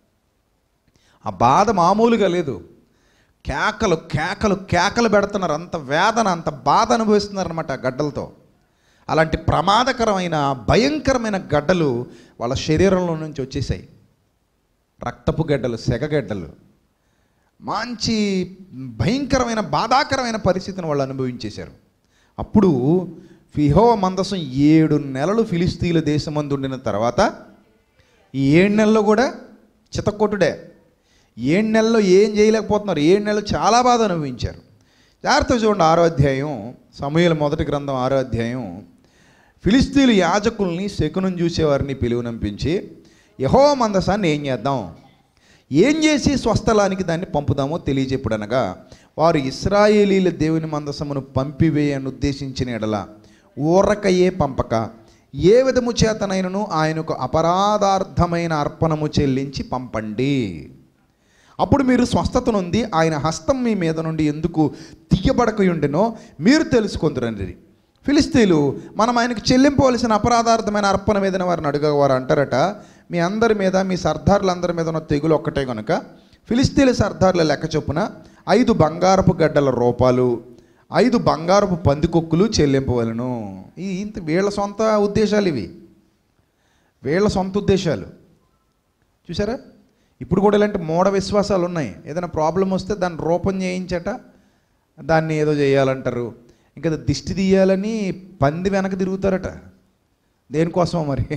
ఆ బాధ మామూలుగా లేదు కేకలు కేకలు కేకలు పెడుతున్నారు అంత వేదన అంత బాధ అనుభవిస్తున్నారు అనమాట ఆ గడ్డలతో అలాంటి ప్రమాదకరమైన భయంకరమైన గడ్డలు వాళ్ళ శరీరంలో నుంచి వచ్చేసాయి రక్తపు గడ్డలు సెగగడ్డలు మంచి భయంకరమైన బాధాకరమైన పరిస్థితిని వాళ్ళు అనుభవించేశారు అప్పుడు ఫిహో మందసం ఏడు నెలలు ఫిలిస్తీన్ల దేశమందు ఉండిన తర్వాత ఈ ఏడు నెలల్లో కూడా చితకొట్టుడే ఏడు నెలల్లో ఏం చేయలేకపోతున్నారు ఏడు నెలలు చాలా బాధ అనుభవించారు జాగ్రత్త చూడండి ఆరో అధ్యాయం సమూహల మొదటి గ్రంథం ఆరో అధ్యాయం ఫిలిస్తీన్లు యాజకుల్ని శకునం చూసేవారిని పిలువనంపించి యహో మందసాన్ని ఏం చేద్దాం ఏం చేసి స్వస్థలానికి దాన్ని పంపుదామో తెలియజెప్పుడనగా వారు ఇస్రాయేలీల దేవుని మందసమును పంపివేయని ఉద్దేశించిన ఎడల ఊరకయే పంపక ఏ విధము చేతనైనను ఆయనకు అపరాధార్థమైన అర్పణము చెల్లించి పంపండి అప్పుడు మీరు స్వస్థత నొంది ఆయన హస్తం మీ మీద నుండి ఎందుకు తీయబడకయుండెనో మీరు తెలుసుకుందరండి ఫిలిస్తీన్లు మనం ఆయనకు చెల్లింపవలసిన అపరాధార్థమైన అర్పణ మీదన వారిని అడుగవారు అంటారట మీ అందరి మీద మీ సర్దార్లందరి మీద ఉన్న తెగులు ఒక్కటే కనుక ఫిలిస్తీన్ల సర్దార్ల లెక్క చొప్పున ఐదు బంగారపు గడ్డల రూపాలు ఐదు బంగారపు పందికొక్కులు చెల్లింపవలను ఈ ఇంత వీళ్ళ సొంత ఉద్దేశాలు ఇవి వీళ్ళ సొంత ఉద్దేశాలు చూసారా ఇప్పుడు కూడా ఇలాంటి మూఢ విశ్వాసాలు ఉన్నాయి ఏదైనా ప్రాబ్లం వస్తే దాన్ని రూపం చేయించట దాన్ని ఏదో చేయాలంటారు ఇంకా అది దిష్టి తీయాలని పంది వెనక తిరుగుతారట దేనికోసం మరి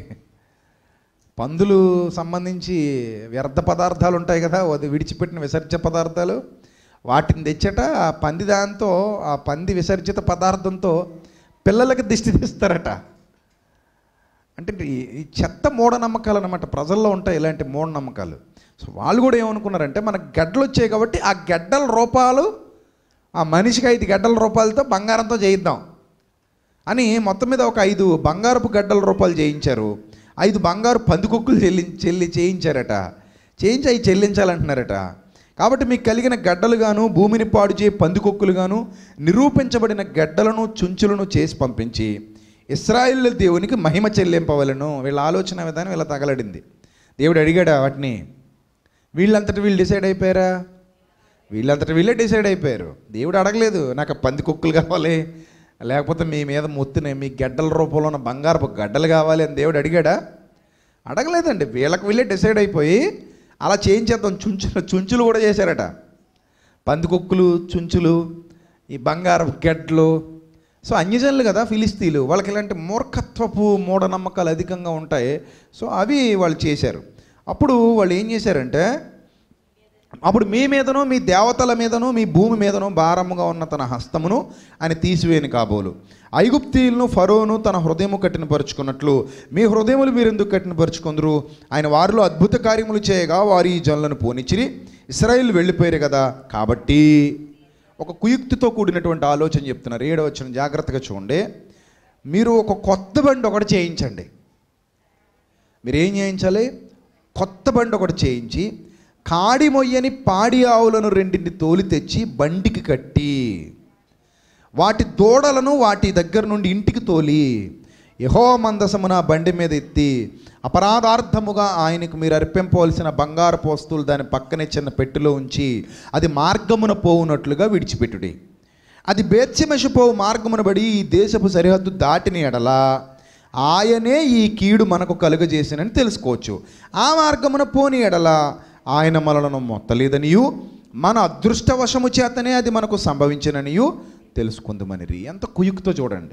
పందులు సంబంధించి వ్యర్థ పదార్థాలు ఉంటాయి కదా అది విడిచిపెట్టిన విసర్జ పదార్థాలు వాటిని తెచ్చట ఆ పంది దాంతో ఆ పంది విసర్జిత పదార్థంతో పిల్లలకి దిష్టి తీస్తారట అంటే ఈ- ఈ చెత్త మూఢనమ్మకాలు అనమాట ప్రజల్లో ఉంటాయి ఇలాంటి మూఢనమ్మకాలు సో వాళ్ళు కూడా ఏమనుకున్నారంటే మనకు గడ్డలు వచ్చాయి కాబట్టి ఆ గడ్డల రూపాలు ఆ మనిషికి ఐదు గడ్డల రూపాయలతో బంగారంతో చేయిద్దాం అని మొత్తం మీద ఒక ఐదు బంగారపు గడ్డల రూపాయలు చేయించారు ఐదు బంగారు పందికొక్కులు చెల్లి చెల్లి చేయించారట చేయించి అవి చెల్లించాలంటున్నారట కాబట్టి మీకు కలిగిన గడ్డలుగాను భూమిని పాడు చేయ పందికొక్కులుగాను నిరూపించబడిన గడ్డలను చుంచులను చేసి పంపించి ఇస్రాయిల్ దేవునికి మహిమ చెల్లింపవలను వీళ్ళ ఆలోచన విధానం ఇలా తగలడింది దేవుడు అడిగాడా వాటిని వీళ్ళంతటి వీళ్ళు డిసైడ్ అయిపోయారా వీళ్ళంతటి వీళ్ళే డిసైడ్ అయిపోయారు దేవుడు అడగలేదు నాకు ఆ పంది కుక్కలు కావాలి లేకపోతే మీ మీద మొత్తునే మీ గడ్డల రూపంలో ఉన్న బంగారపు గడ్డలు కావాలి అని దేవుడు అడిగాడా అడగలేదండి వీళ్ళకి వీళ్ళే డిసైడ్ అయిపోయి అలా చేయించేద్దాం చుంచులు చుంచులు కూడా చేశారట పందికొక్కులు చుంచులు ఈ బంగారపు గడ్డలు సో అన్యజనులు కదా ఫిలిస్తీన్లు వాళ్ళకి ఇలాంటి మూర్ఖత్వపు మూఢనమ్మకాలు అధికంగా ఉంటాయి సో అవి వాళ్ళు చేశారు అప్పుడు వాళ్ళు ఏం చేశారంటే అప్పుడు మీ మీదను మీ దేవతల మీదను మీ భూమి మీదను భారముగా ఉన్న తన హస్తమును ఆయన తీసివేయని కాబోలు ఐగుప్తీయులను ఫరోను తన హృదయము కఠినపరుచుకున్నట్లు మీ హృదయములు మీరు ఎందుకు కఠినపరుచుకుందరు ఆయన వారిలో అద్భుత కార్యములు చేయగా వారు ఈ జనులను పోనిచ్చిరి ఇస్రాయిల్ వెళ్ళిపోయారు కదా కాబట్టి ఒక కుయుక్తితో కూడినటువంటి ఆలోచన చెప్తున్నారు ఏడవచ్చిన జాగ్రత్తగా చూడండి మీరు ఒక కొత్త బండి ఒకటి చేయించండి మీరు ఏం చేయించాలి కొత్త బండి ఒకటి చేయించి కాడి మొయ్యని పాడి ఆవులను రెండింటిని తోలి తెచ్చి బండికి కట్టి వాటి దూడలను వాటి దగ్గర నుండి ఇంటికి తోలి యహో మందసమున బండి మీద ఎత్తి అపరాధార్థముగా ఆయనకు మీరు అర్పింపవలసిన బంగారపు వస్తువులు దాని పక్కనే చిన్న పెట్టెలో ఉంచి అది మార్గమున పోవునట్లుగా విడిచిపెట్టుడి అది బేత్సిమెషు పోవు మార్గమున బడి ఈ దేశపు సరిహద్దు దాటిన ఎడల ఆయనే ఈ కీడు మనకు కలుగజేసినని తెలుసుకోవచ్చు ఆ మార్గమున పోని ఎడల ఆయన మనలను మొత్తలేదనియు మన అదృష్టవశము చేతనే అది మనకు సంభవించిననియు తెలుసుకుందామని ఎంత కుయుక్తో చూడండి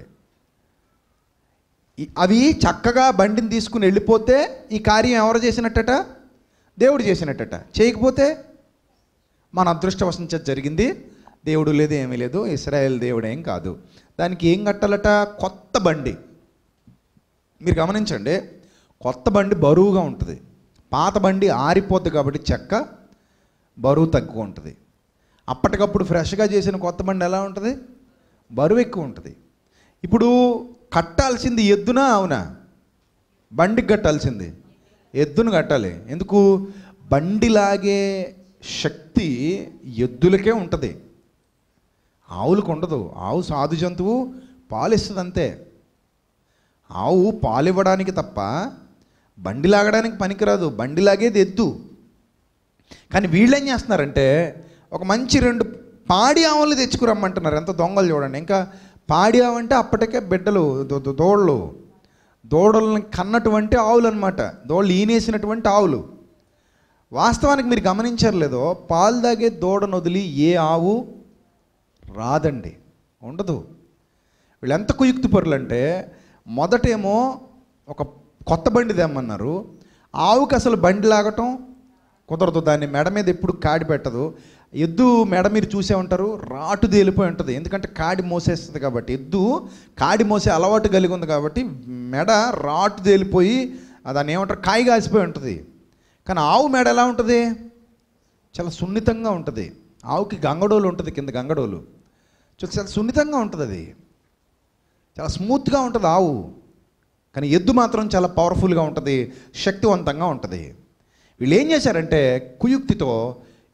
ఈ- అవి చక్కగా బండిని తీసుకుని వెళ్ళిపోతే ఈ కార్యం ఎవరు చేసినట్టట దేవుడు చేసినట్టట చేయకపోతే మన అదృష్టవశం చేత జరిగింది దేవుడు లేదు ఏమీ లేదు ఇస్రాయేల్ దేవుడు ఏం కాదు దానికి ఏం కట్టాలట కొత్త బండి మీరు గమనించండి కొత్త బండి బరువుగా ఉంటుంది పాత బండి ఆరిపోద్ది కాబట్టి చెక్క బరువు తక్కువ ఉంటుంది అప్పటికప్పుడు ఫ్రెష్గా చేసిన కొత్త బండి ఎలా ఉంటుంది బరువు ఎక్కువ ఉంటుంది ఇప్పుడు కట్టాల్సింది ఎద్దునా అవునా బండికి కట్టాల్సింది ఎద్దును కట్టాలి ఎందుకు బండి లాగే శక్తి ఎద్దులకే ఉంటుంది ఆవులకు ఉండదు ఆవు సాధు జంతువు పాలిస్తుంది అంతే ఆవు పాలు ఇవ్వడానికి తప్ప బండి లాగడానికి పనికిరాదు బండి లాగేది ఎద్దు కానీ వీళ్ళు ఏం చేస్తున్నారంటే ఒక మంచి రెండు పాడి ఆవులు తెచ్చుకురమ్మంటున్నారు ఎంత దొంగలు చూడండి ఇంకా పాడి ఆవు అంటే అప్పటికే బిడ్డలు దో- దో- దోళ్ళు దూడలను కన్నటువంటి ఆవులు అనమాట దోళ్ళు ఈనేసినటువంటి ఆవులు వాస్తవానికి మీరు గమనించారు లేదో పాలు తాగే దూడను వదిలి ఏ ఆవు రాదండి ఉండదు వీళ్ళు ఎంత కుయుక్తి పరులు అంటే మొదటేమో ఒక కొత్త బండి తెమ్మన్నారు ఆవుకి అసలు బండి లాగటం కుదరదు దాన్ని మెడ మీద ఎప్పుడు కాడి పెట్టదు ఎద్దు మెడ మీరు చూసే ఉంటారు రాటు తేలిపోయి ఉంటుంది ఎందుకంటే కాడి మోసేస్తుంది కాబట్టి ఎద్దు కాడి మోసే అలవాటు కలిగి ఉంది కాబట్టి మెడ రాటు తేలిపోయి దాన్ని ఏమంటారు కాయ కాసిపోయి ఉంటుంది కానీ ఆవు మెడ ఎలా ఉంటుంది చాలా సున్నితంగా ఉంటుంది ఆవుకి గంగడోలు ఉంటుంది కింద గంగడోలు చూ- చాలా సున్నితంగా ఉంటుంది అది చాలా స్మూత్గా ఉంటుంది ఆవు కానీ ఎద్దు మాత్రం చాలా పవర్ఫుల్గా ఉంటుంది శక్తివంతంగా ఉంటుంది వీళ్ళు ఏం చేశారంటే కుయుక్తితో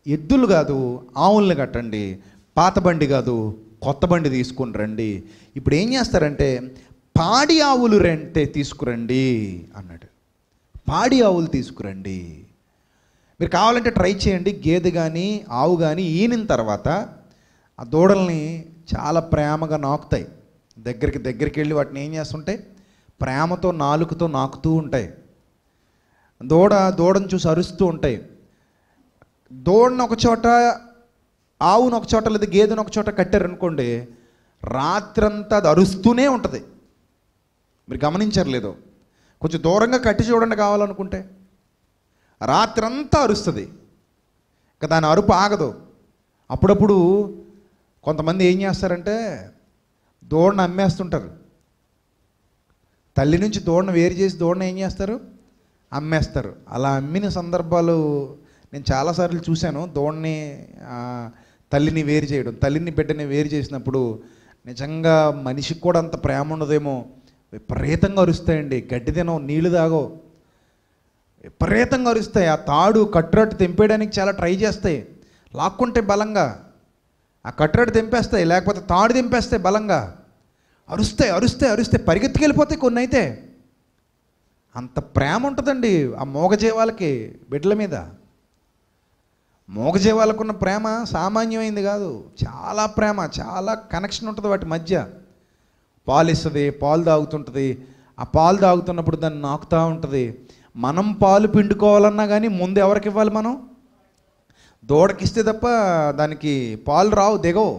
ఎద్దులు కాదు ఆవుల్ని కట్టండి పాత బండి కాదు కొత్త బండి తీసుకుని రండి ఇప్పుడు ఏం చేస్తారంటే పాడి ఆవులు రెంటే తీసుకురండి అన్నాడు పాడి ఆవులు తీసుకురండి మీరు కావాలంటే ట్రై చేయండి గేదె కానీ ఆవు కానీ ఈనిన తర్వాత ఆ దూడల్ని చాలా ప్రేమగా నాకుతాయి దగ్గరికి దగ్గరికి వెళ్ళి వాటిని ఏం చేస్తుంటాయి ప్రేమతో నాలుకతో నాకుతూ ఉంటాయి దూడ దూడను చూసి అరుస్తూ ఉంటాయి దూడను ఒక చోట ఆవును ఒక చోట లేదా గేదెను ఒక చోట కట్టారనుకోండి రాత్రంతా అది అరుస్తూనే ఉంటుంది మీరు గమనించారు లేదో కొంచెం దూరంగా కట్టి చూడండి కావాలనుకుంటే రాత్రంతా అరుస్తుంది ఇక దాని అరుపు ఆగదు అప్పుడప్పుడు కొంతమంది ఏం చేస్తారంటే దూడను అమ్మేస్తుంటారు తల్లి నుంచి దూడను వేరు చేసి దూడను ఏం చేస్తారు అమ్మేస్తారు అలా అమ్మిన సందర్భాలు నేను చాలాసార్లు చూశాను దూడని ఆ, తల్లిని వేరు చేయడం తల్లిని బిడ్డని వేరు చేసినప్పుడు నిజంగా మనిషికి కూడా అంత ప్రేమ ఉండదేమో విపరీతంగా అరుస్తాయండి గడ్డి తినవు నీళ్లు తాగవు విపరీతంగా అరుస్తాయి ఆ తాడు కట్టురట్టు తెంపేయడానికి చాలా ట్రై చేస్తాయి లాక్కుంటే బలంగా ఆ కట్టురట్టు తెంపేస్తాయి లేకపోతే తాడు తెంపేస్తాయి బలంగా అరుస్తాయి అరుస్తాయి అరుస్తాయి పరిగెత్తుకెళ్ళిపోతాయి కొన్ని అయితే అంత ప్రేమ ఉంటుందండి ఆ మూగజీవాలకి బిడ్డల మీద మూగజీవాలకున్న ప్రేమ సామాన్యమైంది కాదు చాలా ప్రేమ చాలా కనెక్షన్ ఉంటుంది వాటి మధ్య పాలు ఇస్తుంది పాలు తాగుతుంటుంది ఆ పాలు తాగుతున్నప్పుడు దాన్ని నాకుతూ ఉంటుంది మనం పాలు పిండుకోవాలన్నా కానీ ముందు ఎవరికి ఇవ్వాలి మనం దూడకిస్తే తప్ప దానికి పాలు రావు దిగవు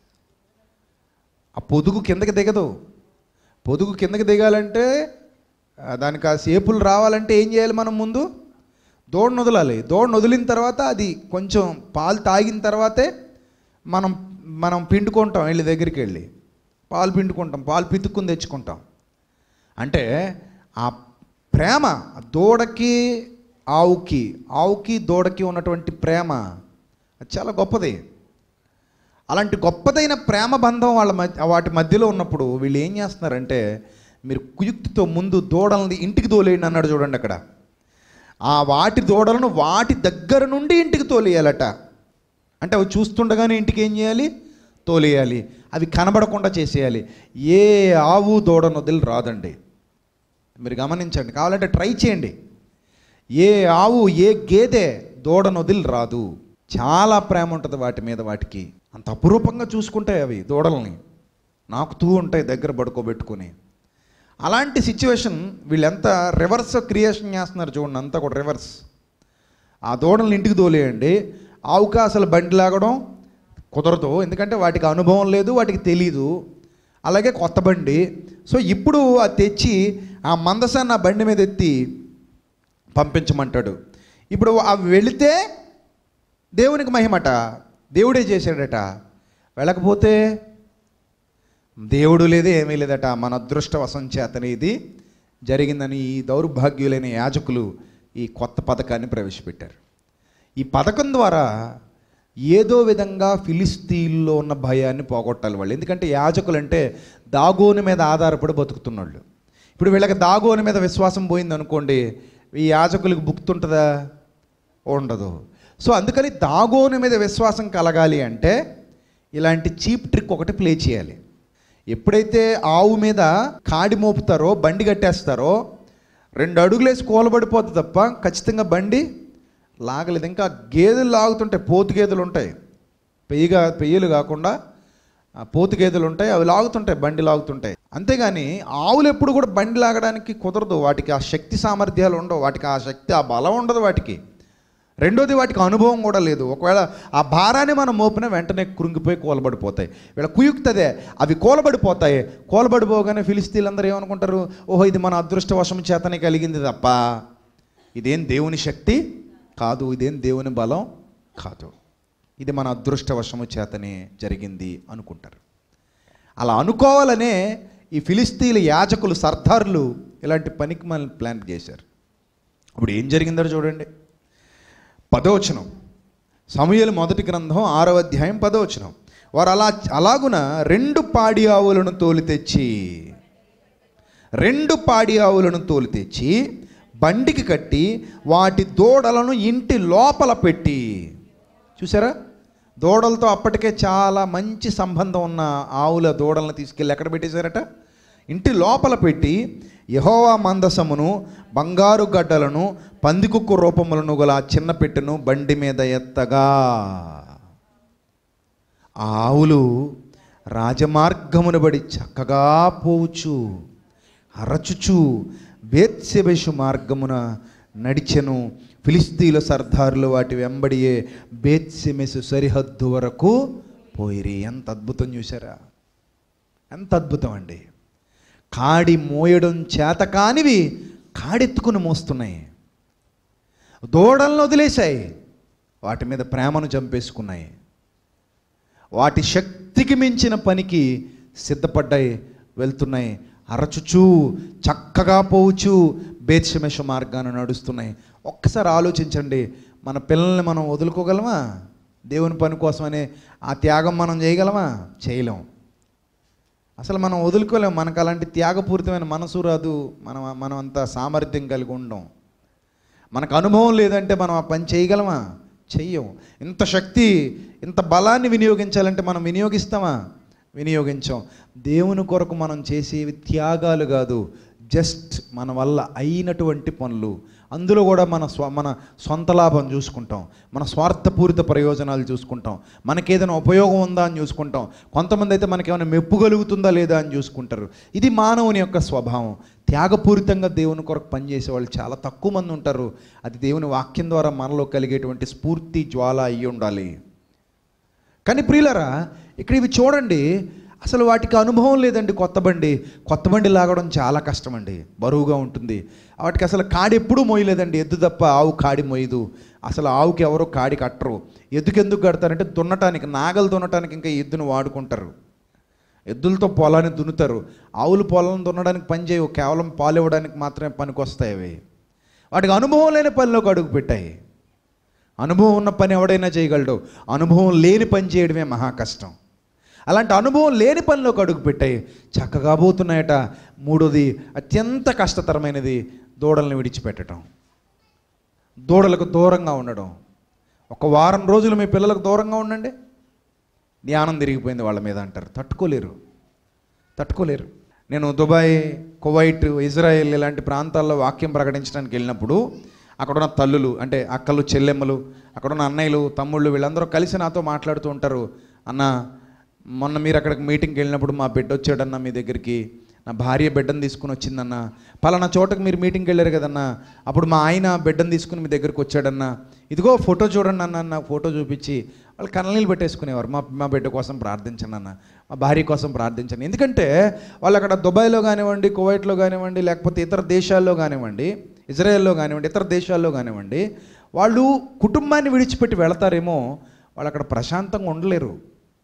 ఆ పొదుగు కిందకి దిగదు పొదుగు కిందకి దిగాలంటే ఆ, దానికి ఆ సేపులు రావాలంటే ఏం చేయాలి మనం ముందు దూడను వదలాలి దూడను వదిలిన తర్వాత అది కొంచెం పాలు తాగిన తర్వాతే మనం మనం పిండుకుంటాం వెళ్ళి దగ్గరికి వెళ్ళి పాలు పిండుకుంటాం పాలు పితుక్కుని తెచ్చుకుంటాం అంటే ఆ ప్రేమ ఆ దూడకి ఆవుకి ఆవుకి దూడకి ఉన్నటువంటి ప్రేమ అది చాలా గొప్పది అలాంటి గొప్పదైన ప్రేమ బంధం వాళ్ళ మధ్య వాటి మధ్యలో ఉన్నప్పుడు వీళ్ళు ఏం చేస్తున్నారంటే మీరు కుయుక్తితో ముందు దూడల్ని ఇంటికి తోలేయండి అన్నాడు చూడండి అక్కడ ఆ వాటి దూడలను వాటి దగ్గర నుండి ఇంటికి తోలేయాలట అంటే అవి చూస్తుండగానే ఇంటికి ఏం చేయాలి తోలేయాలి అవి కనబడకుండా చేసేయాలి ఏ ఆవు దూడను వదిలి రాదండి మీరు గమనించండి కావాలంటే ట్రై చేయండి ఏ ఆవు ఏ గేదె దూడను వదిలి రాదు చాలా ప్రేమ ఉంటుంది వాటి మీద వాటికి అంత అపురూపంగా చూసుకుంటాయి అవి దూడల్ని నాకుతూ ఉంటాయి దగ్గర పడుకోబెట్టుకొని అలాంటి సిచ్యువేషన్ వీళ్ళెంత రివర్స్ క్రియేషన్ చేస్తున్నారు చూడండి అంతా కూడా రివర్స్ ఆ దూడల్ని ఇంటికి తోలేయండి ఆవుకి అసలు బండి లాగడం కుదరదు ఎందుకంటే వాటికి అనుభవం లేదు వాటికి తెలీదు అలాగే కొత్త బండి సో ఇప్పుడు అది తెచ్చి ఆ మందసాన్ని ఆ బండి మీద ఎత్తి పంపించమంటాడు ఇప్పుడు అవి వెళితే దేవునికి మహిమట దేవుడే చేశాడట వెళ్ళకపోతే దేవుడు లేదు ఏమీ లేదట మన అదృష్టవశం చేతనే ఇది జరిగిందని ఈ దౌర్భాగ్యులైన యాజకులు ఈ కొత్త పథకాన్ని ప్రవేశపెట్టారు ఈ పథకం ద్వారా ఏదో విధంగా ఫిలిస్తీన్లో ఉన్న భయాన్ని పోగొట్టాలి వాళ్ళు ఎందుకంటే యాజకులు అంటే దాగోని మీద ఆధారపడి బతుకుతున్నాళ్ళు ఇప్పుడు వీళ్ళకి దాగోని మీద విశ్వాసం పోయింది అనుకోండి ఈ యాజకులకు బుక్తుంటుందా ఉండదు సో అందుకని దాగోని మీద విశ్వాసం కలగాలి అంటే ఇలాంటి చీప్ ట్రిక్ ఒకటి ప్లే చేయాలి ఎప్పుడైతే ఆవు మీద కాడి మోపుతారో బండి కట్టేస్తారో రెండు అడుగులేసి కూలబడిపోతుంది తప్ప ఖచ్చితంగా బండి లాగలేదు ఇంకా గేదెలు లాగుతుంటాయి పోతు గేదెలు ఉంటాయి పెయ్యిగా పెయ్యలు కాకుండా ఆ పోతు గేదెలు ఉంటాయి అవి లాగుతుంటాయి బండి లాగుతుంటాయి అంతేగాని ఆవులు ఎప్పుడు కూడా బండి లాగడానికి కుదరదు వాటికి ఆ శక్తి సామర్థ్యాలు ఉండవు వాటికి ఆ శక్తి ఆ బలం ఉండదు వాటికి రెండోది వాటికి అనుభవం కూడా లేదు ఒకవేళ ఆ భారాన్ని మనం మోపిన వెంటనే కృంగిపోయి కూలబడిపోతాయి వీళ్ళ కుయుక్తదే అవి కూలబడిపోతాయి కూలబడిపోగానే ఫిలిస్తీన్లందరూ ఏమనుకుంటారు ఓహో ఇది మన అదృష్టవశం చేతనే కలిగింది తప్ప ఇదేం దేవుని శక్తి కాదు ఇదేం దేవుని బలం కాదు ఇది మన అదృష్టవశము చేతనే జరిగింది అనుకుంటారు అలా అనుకోవాలనే ఈ ఫిలిస్తీన్ల యాజకులు సర్దార్లు ఇలాంటి పనికి మన ప్లాన్ చేశారు ఇప్పుడు ఏం జరిగిందో చూడండి పదవచనం సమయలు మొదటి గ్రంథం ఆరవ అధ్యాయం పదవచనం వారు అలా అలాగున రెండు పాడి ఆవులను తోలి తెచ్చి రెండు పాడి ఆవులను తోలి తెచ్చి బండికి కట్టి వాటి దూడలను ఇంటి లోపల పెట్టి చూసారా దూడలతో అప్పటికే చాలా మంచి సంబంధం ఉన్న ఆవుల దూడలను తీసుకెళ్ళి ఎక్కడ పెట్టేశారట ఇంటి లోపల పెట్టి యహోవా మందసమును బంగారు గడ్డలను పందికుక్కు రూపములను గల ఆ చిన్న పెట్టెను బండి మీద ఎత్తగా ఆ ఆవులు రాజమార్గమును బడి చక్కగా పోవచ్చు అరచుచు బేత్సెబెషు మార్గమున నడిచెను ఫిలిస్తీన్ల సర్దారులు వాటి వెంబడియే బేత్సెమెసు సరిహద్దు వరకు పోయిరి ఎంత అద్భుతం చూసారా ఎంత అద్భుతం అండి కాడి మోయడం చేత కానివి కాడెత్తుకుని మోస్తున్నాయి దూడలను వదిలేశాయి వాటి మీద ప్రేమను చంపేసుకున్నాయి వాటి శక్తికి మించిన పనికి సిద్ధపడ్డాయి వెళ్తున్నాయి అరచుచూ చక్కగా పోవచ్చు బేత్షమేష మార్గాన్ని నడుస్తున్నాయి ఒక్కసారి ఆలోచించండి మన పిల్లల్ని మనం వదులుకోగలమా దేవుని పని కోసమనే ఆ త్యాగం మనం చేయగలమా చేయలేం అసలు మనం వదులుకోలేం మనకు అలాంటి త్యాగపూరితమైన మనసు రాదు మనం మనం అంత సామర్థ్యం కలిగి ఉండం మనకు అనుభవం లేదంటే మనం ఆ పని చేయగలమా చెయ్యం ఇంత శక్తి ఇంత బలాన్ని వినియోగించాలంటే మనం వినియోగిస్తామా వినియోగించాం దేవుని కొరకు మనం చేసేవి త్యాగాలు కాదు జస్ట్ మన వల్ల అయినటువంటి పనులు అందులో కూడా మన స్వ మన సొంత లాభం చూసుకుంటాం మన స్వార్థపూరిత ప్రయోజనాలు చూసుకుంటాం మనకేదైనా ఉపయోగం ఉందా అని చూసుకుంటాం కొంతమంది అయితే మనకేమైనా మెప్పు కలుగుతుందా లేదా అని చూసుకుంటారు ఇది మానవుని యొక్క స్వభావం త్యాగపూరితంగా దేవుని కొరకు పనిచేసే వాళ్ళు చాలా తక్కువ మంది ఉంటారు అది దేవుని వాక్యం ద్వారా మనలో కలిగేటువంటి స్ఫూర్తి జ్వాల అయ్యి ఉండాలి కానీ ప్రియులరా ఇక్కడ ఇవి చూడండి అసలు వాటికి అనుభవం లేదండి కొత్త బండి కొత్త బండి లాగడం చాలా కష్టం అండి బరువుగా ఉంటుంది వాటికి అసలు కాడి ఎప్పుడూ మోయలేదండి ఎద్దు తప్ప ఆవు కాడి మోయదు అసలు ఆవుకి ఎవరో కాడి కట్టరు ఎద్దుకి ఎందుకు కడతారంటే దున్నటానికి నాగలు దున్నటానికి ఇంకా ఎద్దును వాడుకుంటారు ఎద్దులతో పొలాన్ని దున్నుతారు ఆవులు పొలం దున్నడానికి పని చేయవు కేవలం పాలు ఇవ్వడానికి మాత్రమే పనికొస్తాయి అవి వాటికి అనుభవం లేని పనిలోకి అడుగు పెట్టాయి అనుభవం ఉన్న పని ఎవడైనా చేయగలడు అనుభవం లేని పని చేయడమే మహా కష్టం అలాంటి అనుభవం లేని పనిలోకి అడుగు పెట్టాయి చక్కగా పోతున్నాయట మూడోది అత్యంత కష్టతరమైనది దూడల్ని విడిచిపెట్టడం దూడలకు దూరంగా ఉండడం ఒక వారం రోజులు మీ పిల్లలకు దూరంగా ఉండండి ధ్యానం తిరిగిపోయింది వాళ్ళ మీద అంటారు తట్టుకోలేరు తట్టుకోలేరు నేను దుబాయ్ కువైట్ ఇజ్రాయెల్ ఇలాంటి ప్రాంతాల్లో వాక్యం ప్రకటించడానికి వెళ్ళినప్పుడు అక్కడున్న తల్లులు అంటే అక్కలు చెల్లెమ్మలు అక్కడున్న అన్నయ్యలు తమ్ముళ్ళు వీళ్ళందరూ కలిసి నాతో మాట్లాడుతూ ఉంటారు అన్న మొన్న మీరు అక్కడికి మీటింగ్కి వెళ్ళినప్పుడు మా బిడ్డ వచ్చాడన్న మీ దగ్గరికి నా భార్య బిడ్డను తీసుకుని వచ్చిందన్న పలానా చోటకు మీరు మీటింగ్కి వెళ్ళారు కదన్నా అప్పుడు మా ఆయన బిడ్డను తీసుకుని మీ దగ్గరికి వచ్చాడన్న ఇదిగో ఫోటో చూడండి అన్న నా ఫోటో చూపించి వాళ్ళు కన్నీళ్ళు పెట్టేసుకునేవారు మా మా బిడ్డ కోసం ప్రార్థించండి అన్న మా భార్య కోసం ప్రార్థించండి ఎందుకంటే వాళ్ళు అక్కడ దుబాయ్లో కానివ్వండి కువైట్లో కానివ్వండి లేకపోతే ఇతర దేశాల్లో కానివ్వండి ఇజ్రాయెల్లో కానివ్వండి ఇతర దేశాల్లో కానివ్వండి వాళ్ళు కుటుంబాన్ని విడిచిపెట్టి వెళతారేమో వాళ్ళు అక్కడ ప్రశాంతంగా ఉండలేరు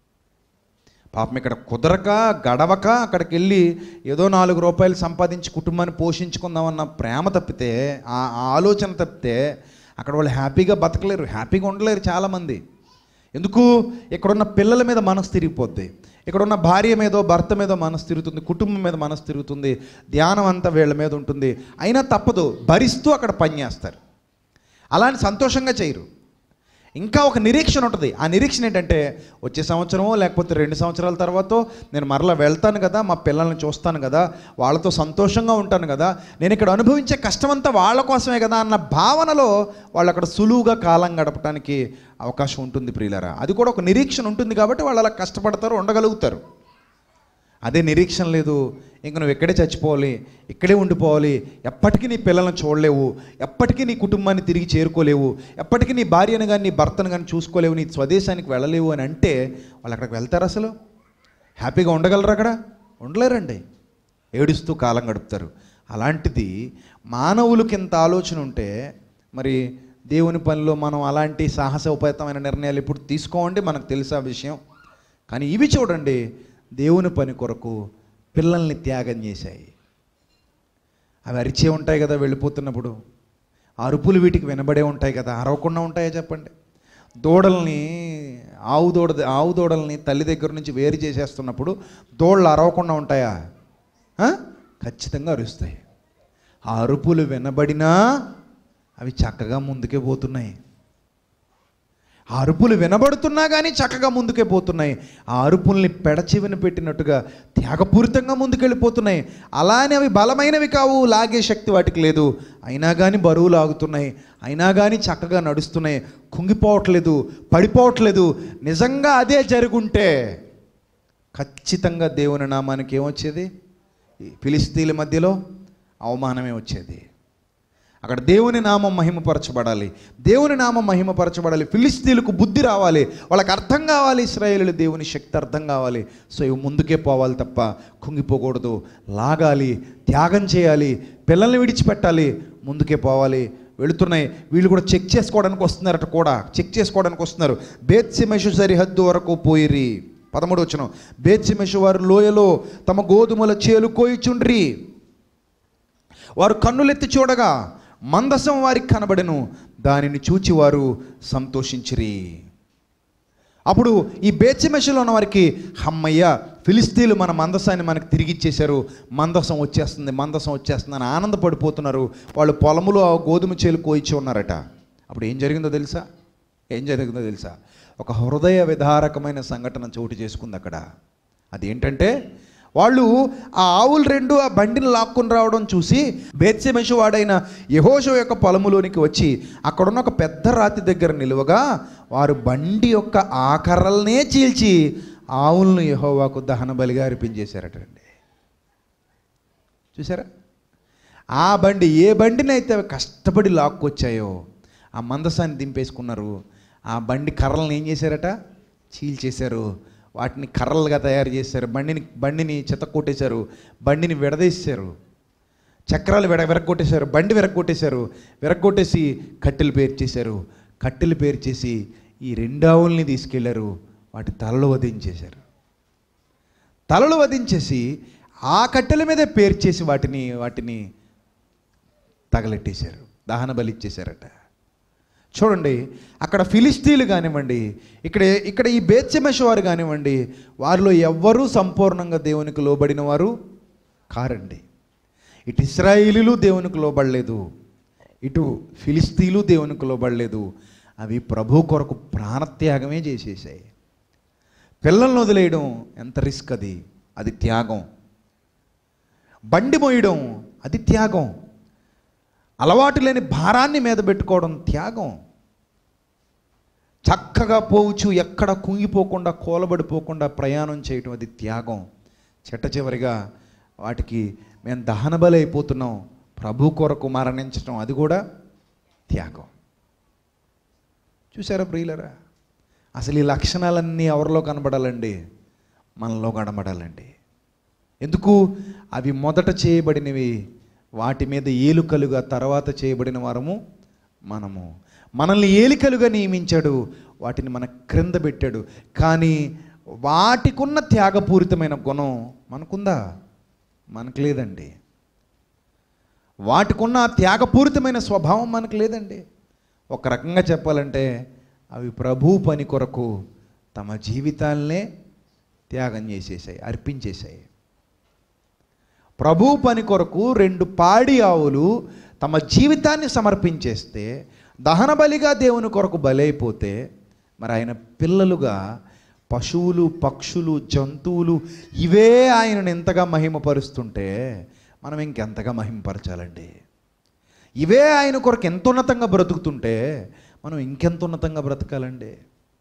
పాపం ఇక్కడ కుదరక గడవక అక్కడికి వెళ్ళి ఏదో నాలుగు రూపాయలు సంపాదించి కుటుంబాన్ని పోషించుకుందామన్న ప్రేమ తప్పితే ఆ ఆ ఆలోచన తప్పితే అక్కడ వాళ్ళు హ్యాపీగా బతకలేరు హ్యాపీగా ఉండలేరు చాలామంది ఎందుకు ఇక్కడున్న పిల్లల మీద మనసు తిరిగిపోద్ది ఇక్కడున్న భార్య మీదో భర్త మీదో మనసు తిరుగుతుంది కుటుంబం మీద మనసు తిరుగుతుంది ధ్యానం అంతా వీళ్ళ మీద ఉంటుంది అయినా తప్పదు భరిస్తూ అక్కడ పనిచేస్తారు అలాంటి సంతోషంగా చేయరు ఇంకా ఒక నిరీక్షణ ఉంటుంది ఆ నిరీక్షణ ఏంటంటే వచ్చే సంవత్సరమో లేకపోతే రెండు సంవత్సరాల తర్వాత నేను మరలా వెళ్తాను కదా మా పిల్లల్ని చూస్తాను కదా వాళ్ళతో సంతోషంగా ఉంటాను కదా నేను ఇక్కడ అనుభవించే కష్టమంతా వాళ్ళ కోసమే కదా అన్న భావనలో వాళ్ళు అక్కడ సులువుగా కాలం గడపడానికి అవకాశం ఉంటుంది ప్రియులరా అది కూడా ఒక నిరీక్షణ ఉంటుంది కాబట్టి వాళ్ళు అలా కష్టపడతారు ఉండగలుగుతారు అదే నిరీక్షణ లేదు ఇంక నువ్వు ఇక్కడే చచ్చిపోవాలి ఇక్కడే ఉండిపోవాలి ఎప్పటికీ నీ పిల్లల్ని చూడలేవు ఎప్పటికీ నీ కుటుంబాన్ని తిరిగి చేరుకోలేవు ఎప్పటికీ నీ భార్యను కానీ నీ భర్తను కానీ చూసుకోలేవు నీ స్వదేశానికి వెళ్ళలేవు అని అంటే వాళ్ళు అక్కడికి వెళ్తారు అసలు హ్యాపీగా ఉండగలరు అక్కడ ఉండలేరండి ఏడుస్తూ కాలం గడుపుతారు అలాంటిది మానవులకి ఇంత ఆలోచన ఉంటే మరి దేవుని పనిలో మనం అలాంటి సాహసోపేతమైన నిర్ణయాలు ఇప్పుడు తీసుకోండి మనకు తెలుసు ఆ విషయం కానీ ఇవి చూడండి దేవుని పని కొరకు పిల్లల్ని త్యాగం చేశాయి అవి అరిచే ఉంటాయి కదా వెళ్ళిపోతున్నప్పుడు ఆ అరుపులు వీటికి వినబడే ఉంటాయి కదా అరవకుండా ఉంటాయా చెప్పండి దూడల్ని ఆవు దూడ ఆవు దూడల్ని తల్లి దగ్గర నుంచి వేరు చేసేస్తున్నప్పుడు దూడలు అరవకుండా ఉంటాయా ఆ? ఖచ్చితంగా అరుస్తాయి ఆ అరుపులు వినబడినా అవి చక్కగా ముందుకే పోతున్నాయి ఆ అరుపులు వినబడుతున్నా కానీ చక్కగా ముందుకే పోతున్నాయి ఆ అరుపుల్ని పెడచివిన పెట్టినట్టుగా త్యాగపూరితంగా ముందుకెళ్ళిపోతున్నాయి అలానే అవి బలమైనవి కావు లాగే శక్తి వాటికి లేదు అయినా కానీ బరువు లాగుతున్నాయి అయినా కానీ చక్కగా నడుస్తున్నాయి కుంగిపోవట్లేదు పడిపోవట్లేదు నిజంగా అదే జరుగుంటే ఖచ్చితంగా దేవుని నామానికి ఏమొచ్చేది ఈ ఫిలిస్తీన్ల మధ్యలో అవమానమే వచ్చేది అక్కడ దేవుని నామం మహిమపరచబడాలి దేవుని నామం మహిమపరచబడాలి ఫిలిస్తీన్లకు బుద్ధి రావాలి వాళ్ళకి అర్థం కావాలి ఇస్రాయేలు దేవుని శక్తి అర్థం కావాలి సో ఇవి ముందుకే పోవాలి తప్ప కుంగిపోకూడదు లాగాలి త్యాగం చేయాలి పిల్లల్ని విడిచిపెట్టాలి ముందుకే పోవాలి వెళుతున్నాయి వీళ్ళు కూడా చెక్ చేసుకోవడానికి వస్తున్నారట కూడా చెక్ చేసుకోవడానికి వస్తున్నారు బేత్సిమెషు సరిహద్దు వరకు పోయిరి పదమూడు వచ్చిన బేత్సిమెషు వారు లోయలో తమ గోధుమల చేలు కోయిచుండ్రి వారు కన్నులెత్తి చూడగా మందసం వారికి కనబడెను దానిని చూచి వారు సంతోషించిరి అప్పుడు ఈ బేచిమెషలో ఉన్న వారికి హమ్మయ్య ఫిలిస్తీన్లు మన మందసాన్ని మనకు తిరిగి ఇచ్చేశారు మందసం వచ్చేస్తుంది మందసం వచ్చేస్తుంది అని ఆనందపడిపోతున్నారు వాళ్ళు పొలములో ఆ గోధుమ చేలు కోయిచి ఉన్నారట అప్పుడు ఏం జరిగిందో తెలుసా ఏం జరిగిందో తెలుసా ఒక హృదయ విధారకమైన సంఘటన చోటు చేసుకుంది అక్కడ అదేంటంటే వాళ్ళు ఆ ఆవులు రెండు ఆ బండిని లాక్కుని రావడం చూసి బేత్సెమెషు వాడైన యహోషు యొక్క పొలములోనికి వచ్చి అక్కడున్న ఒక పెద్ద రాతి దగ్గర నిలువగా వారు బండి యొక్క ఆకర్రలనే చీల్చి ఆవులను యహోవాకు దహన బలిగా అర్పించేశారటండి చూసారా ఆ బండి ఏ బండినైతే అవి కష్టపడి లాక్కొచ్చాయో ఆ మందసాన్ని దింపేసుకున్నారు ఆ బండి కర్రలను ఏం చేశారట చీల్చేశారు వాటిని కర్రలుగా తయారు చేశారు బండిని బండిని చెత్త కొట్టేశారు బండిని విడదీశారు చక్రాలు విడ విరగొట్టేశారు బండి విరగొట్టేశారు విరగొట్టేసి కట్టెలు పేర్చేశారు కట్టెలు పేర్చేసి ఈ రెండావుల్ని తీసుకెళ్లారు వాటి తలలు వధించేశారు తలలు వధించేసి ఆ కట్టెల మీదే పేర్చేసి వాటిని వాటిని తగలెట్టేశారు దహన బలి ఇచ్చేశారట చూడండి అక్కడ ఫిలిస్తీన్లు కానివ్వండి ఇక్కడ ఇక్కడ ఈ బేత్సెమెష వారు కానివ్వండి వారిలో ఎవ్వరూ సంపూర్ణంగా దేవునికి లోబడిన వారు కారండి ఇటు ఇస్రాయిలీలు దేవునికి లోబడలేదు ఇటు ఫిలిస్తీన్లు దేవునికి లోబడలేదు అవి ప్రభు కొరకు ప్రాణత్యాగమే చేసేసాయి పిల్లల్ని వదిలేయడం ఎంత రిస్క్ అది అది త్యాగం బండి మోయడం అది త్యాగం అలవాటు లేని భారాన్ని మీద పెట్టుకోవడం త్యాగం చక్కగా పోవచ్చు ఎక్కడ కుంగిపోకుండా కూలబడిపోకుండా ప్రయాణం చేయటం అది త్యాగం చెట్ట చివరిగా వాటికి మేము దహన బలి అయిపోతున్నాం ప్రభు కొరకు మరణించడం అది కూడా త్యాగం చూసారా ప్రియులరా అసలు ఈ లక్షణాలన్నీ ఎవరిలో కనబడాలండి మనలో కనబడాలండి ఎందుకు అవి మొదట చేయబడినవి వాటి మీద ఏలుకలుగా తర్వాత చేయబడిన వారము మనము మనల్ని ఏలికలుగా నియమించాడు వాటిని మన క్రింద పెట్టాడు కానీ వాటికున్న త్యాగపూరితమైన గుణం మనకుందా మనకు లేదండి వాటికున్న ఆ త్యాగపూరితమైన స్వభావం మనకు లేదండి ఒక రకంగా చెప్పాలంటే అవి ప్రభు పని కొరకు తమ జీవితాలనే త్యాగం చేసేసాయి అర్పించేశాయి ప్రభు పని కొరకు రెండు పాడి ఆవులు తమ జీవితాన్ని సమర్పించేస్తే దహన బలిగా దేవుని కొరకు బలైపోతే మరి ఆయన పిల్లలుగా పశువులు పక్షులు జంతువులు ఇవే ఆయనను ఎంతగా మహిమపరుస్తుంటే మనం ఇంకెంతగా మహిమపరచాలండి ఇవే ఆయన కొరకు ఎంత ఉన్నతంగా బ్రతుకుతుంటే మనం ఇంకెంత ఉన్నతంగా బ్రతకాలండి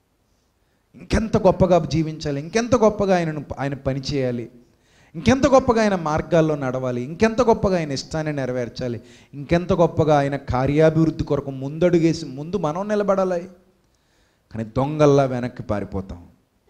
ఇంకెంత గొప్పగా జీవించాలి ఇంకెంత గొప్పగా ఆయనను ఆయన పని చేయాలి ఇంకెంత గొప్పగా ఆయన మార్గాల్లో నడవాలి ఇంకెంత గొప్పగా ఆయన ఇష్టాన్ని నెరవేర్చాలి ఇంకెంత గొప్పగా ఆయన కార్యాభివృద్ధి కొరకు ముందడుగేసి ముందు మనం నిలబడాలి కానీ దొంగల్లా వెనక్కి పారిపోతాం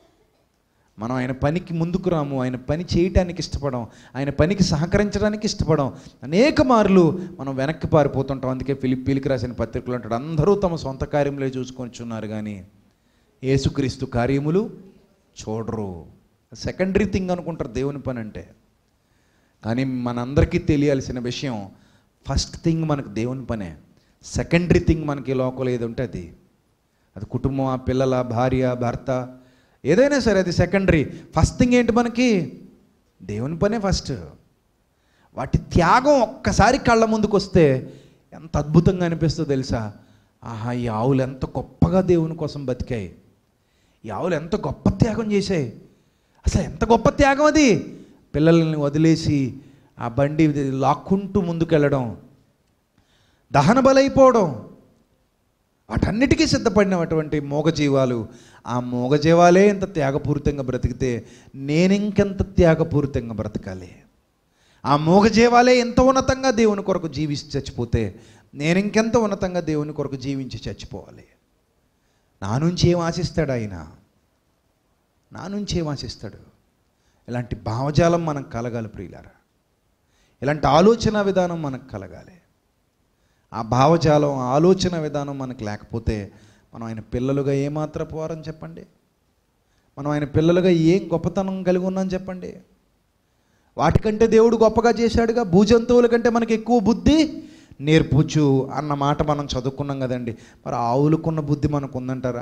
మనం ఆయన పనికి ముందుకు రాము ఆయన పని చేయటానికి ఇష్టపడం ఆయన పనికి సహకరించడానికి ఇష్టపడం అనేక మార్లు మనం వెనక్కి పారిపోతుంటాం అందుకే ఫిలిప్పీలికి రాసిన పత్రికలు అంటాడు అందరూ తమ సొంత కార్యములే చూసుకొనిచున్నారు కానీ యేసుక్రీస్తు కార్యములు చూడరు సెకండరీ థింగ్ అనుకుంటారు దేవుని పని అంటే కానీ మనందరికీ తెలియాల్సిన విషయం ఫస్ట్ థింగ్ మనకు దేవుని పనే సెకండరీ థింగ్ మనకి ఈ లోకంలో ఏది ఉంటే అది అది కుటుంబం ఆ పిల్లల భార్య భర్త ఏదైనా సరే అది సెకండరీ ఫస్ట్ థింగ్ ఏంటి మనకి దేవుని పనే ఫస్ట్ వాటి త్యాగం ఒక్కసారి కళ్ళ ముందుకు వస్తే ఎంత అద్భుతంగా అనిపిస్తుందో తెలుసా ఆహా ఈ ఆవులు ఎంత గొప్పగా దేవుని కోసం బతికాయి ఈ ఆవులు ఎంత గొప్ప త్యాగం చేశాయి అసలు ఎంత గొప్ప త్యాగం అది పిల్లల్ని వదిలేసి ఆ బండి లాక్కుంటూ ముందుకెళ్ళడం దహన బలైపోవడం వాటన్నిటికీ సిద్ధపడినటువంటి మూగజీవాలు ఆ మూగజీవాలే ఇంత త్యాగపూరితంగా బ్రతికితే నేనింకెంత త్యాగపూరితంగా బ్రతకాలి ఆ మూగజీవాలే ఎంత ఉన్నతంగా దేవుని కొరకు జీవించి చచ్చిపోతే నేను ఇంకెంత ఉన్నతంగా దేవుని కొరకు జీవించి చచ్చిపోవాలి నా నుంచి ఏం ఆశిస్తాడు ఆయన నా నుంచి ఏం ఆశిస్తాడు ఇలాంటి భావజాలం మనకు కలగాలి ప్రియులారా ఇలాంటి ఆలోచన విధానం మనకు కలగాలి ఆ భావజాలం ఆ ఆలోచన విధానం మనకు లేకపోతే మనం ఆయన పిల్లలుగా ఏమాత్రపు వారని చెప్పండి మనం ఆయన పిల్లలుగా ఏం గొప్పతనం కలిగి ఉన్నాం చెప్పండి వాటికంటే దేవుడు గొప్పగా చేశాడుగా భూజంతువుల కంటే మనకి ఎక్కువ బుద్ధి నేర్పుచు అన్న మాట మనం చదువుకున్నాం కదండి మరి ఆవులకున్న బుద్ధి మనకు ఉందంటారా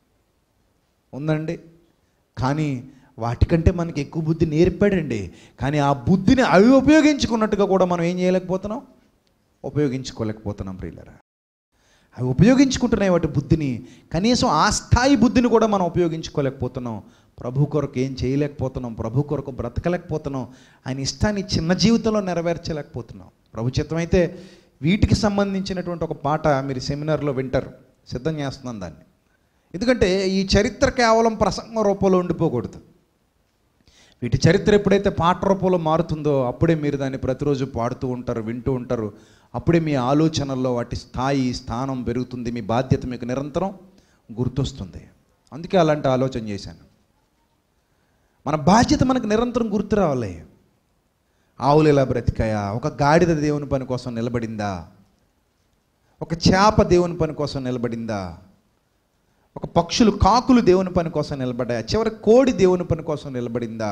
ఉందండి కానీ వాటికంటే మనకి ఎక్కువ బుద్ధి నేర్పాడండి కానీ ఆ బుద్ధిని అవి ఉపయోగించుకున్నట్టుగా కూడా మనం ఏం చేయలేకపోతున్నాం ఉపయోగించుకోలేకపోతున్నాం ప్రియులరా అవి ఉపయోగించుకుంటున్నాయి వాటి బుద్ధిని కనీసం ఆ స్థాయి బుద్ధిని కూడా మనం ఉపయోగించుకోలేకపోతున్నాం ప్రభు కొరకు ఏం చేయలేకపోతున్నాం ప్రభు కొరకు బ్రతకలేకపోతున్నాం ఆయన ఇష్టాన్ని చిన్న జీవితంలో నెరవేర్చలేకపోతున్నాం ప్రభు చిత్తం అయితే వీటికి సంబంధించినటువంటి ఒక పాట మీరు సెమినార్లో వింటారు సిద్ధం చేస్తున్నాం దాన్ని ఎందుకంటే ఈ చరిత్ర కేవలం ప్రసంగ రూపంలో ఉండిపోకూడదు వీటి చరిత్ర ఎప్పుడైతే పాట రూపంలో మారుతుందో అప్పుడే మీరు దాన్ని ప్రతిరోజు పాడుతూ ఉంటారు వింటూ ఉంటారు అప్పుడే మీ ఆలోచనల్లో వాటి స్థాయి స్థానం పెరుగుతుంది మీ బాధ్యత మీకు నిరంతరం గుర్తొస్తుంది అందుకే అలాంటి ఆలోచన చేశాను మన బాధ్యత మనకు నిరంతరం గుర్తు రావాలి ఆవులు ఎలా బ్రతికాయా ఒక గాడిద దేవుని పని కోసం నిలబడిందా ఒక చేప దేవుని పని కోసం నిలబడిందా ఒక పక్షులు కాకులు దేవుని పని కోసం నిలబడ్డాయా చివరి కోడి దేవుని పని కోసం నిలబడిందా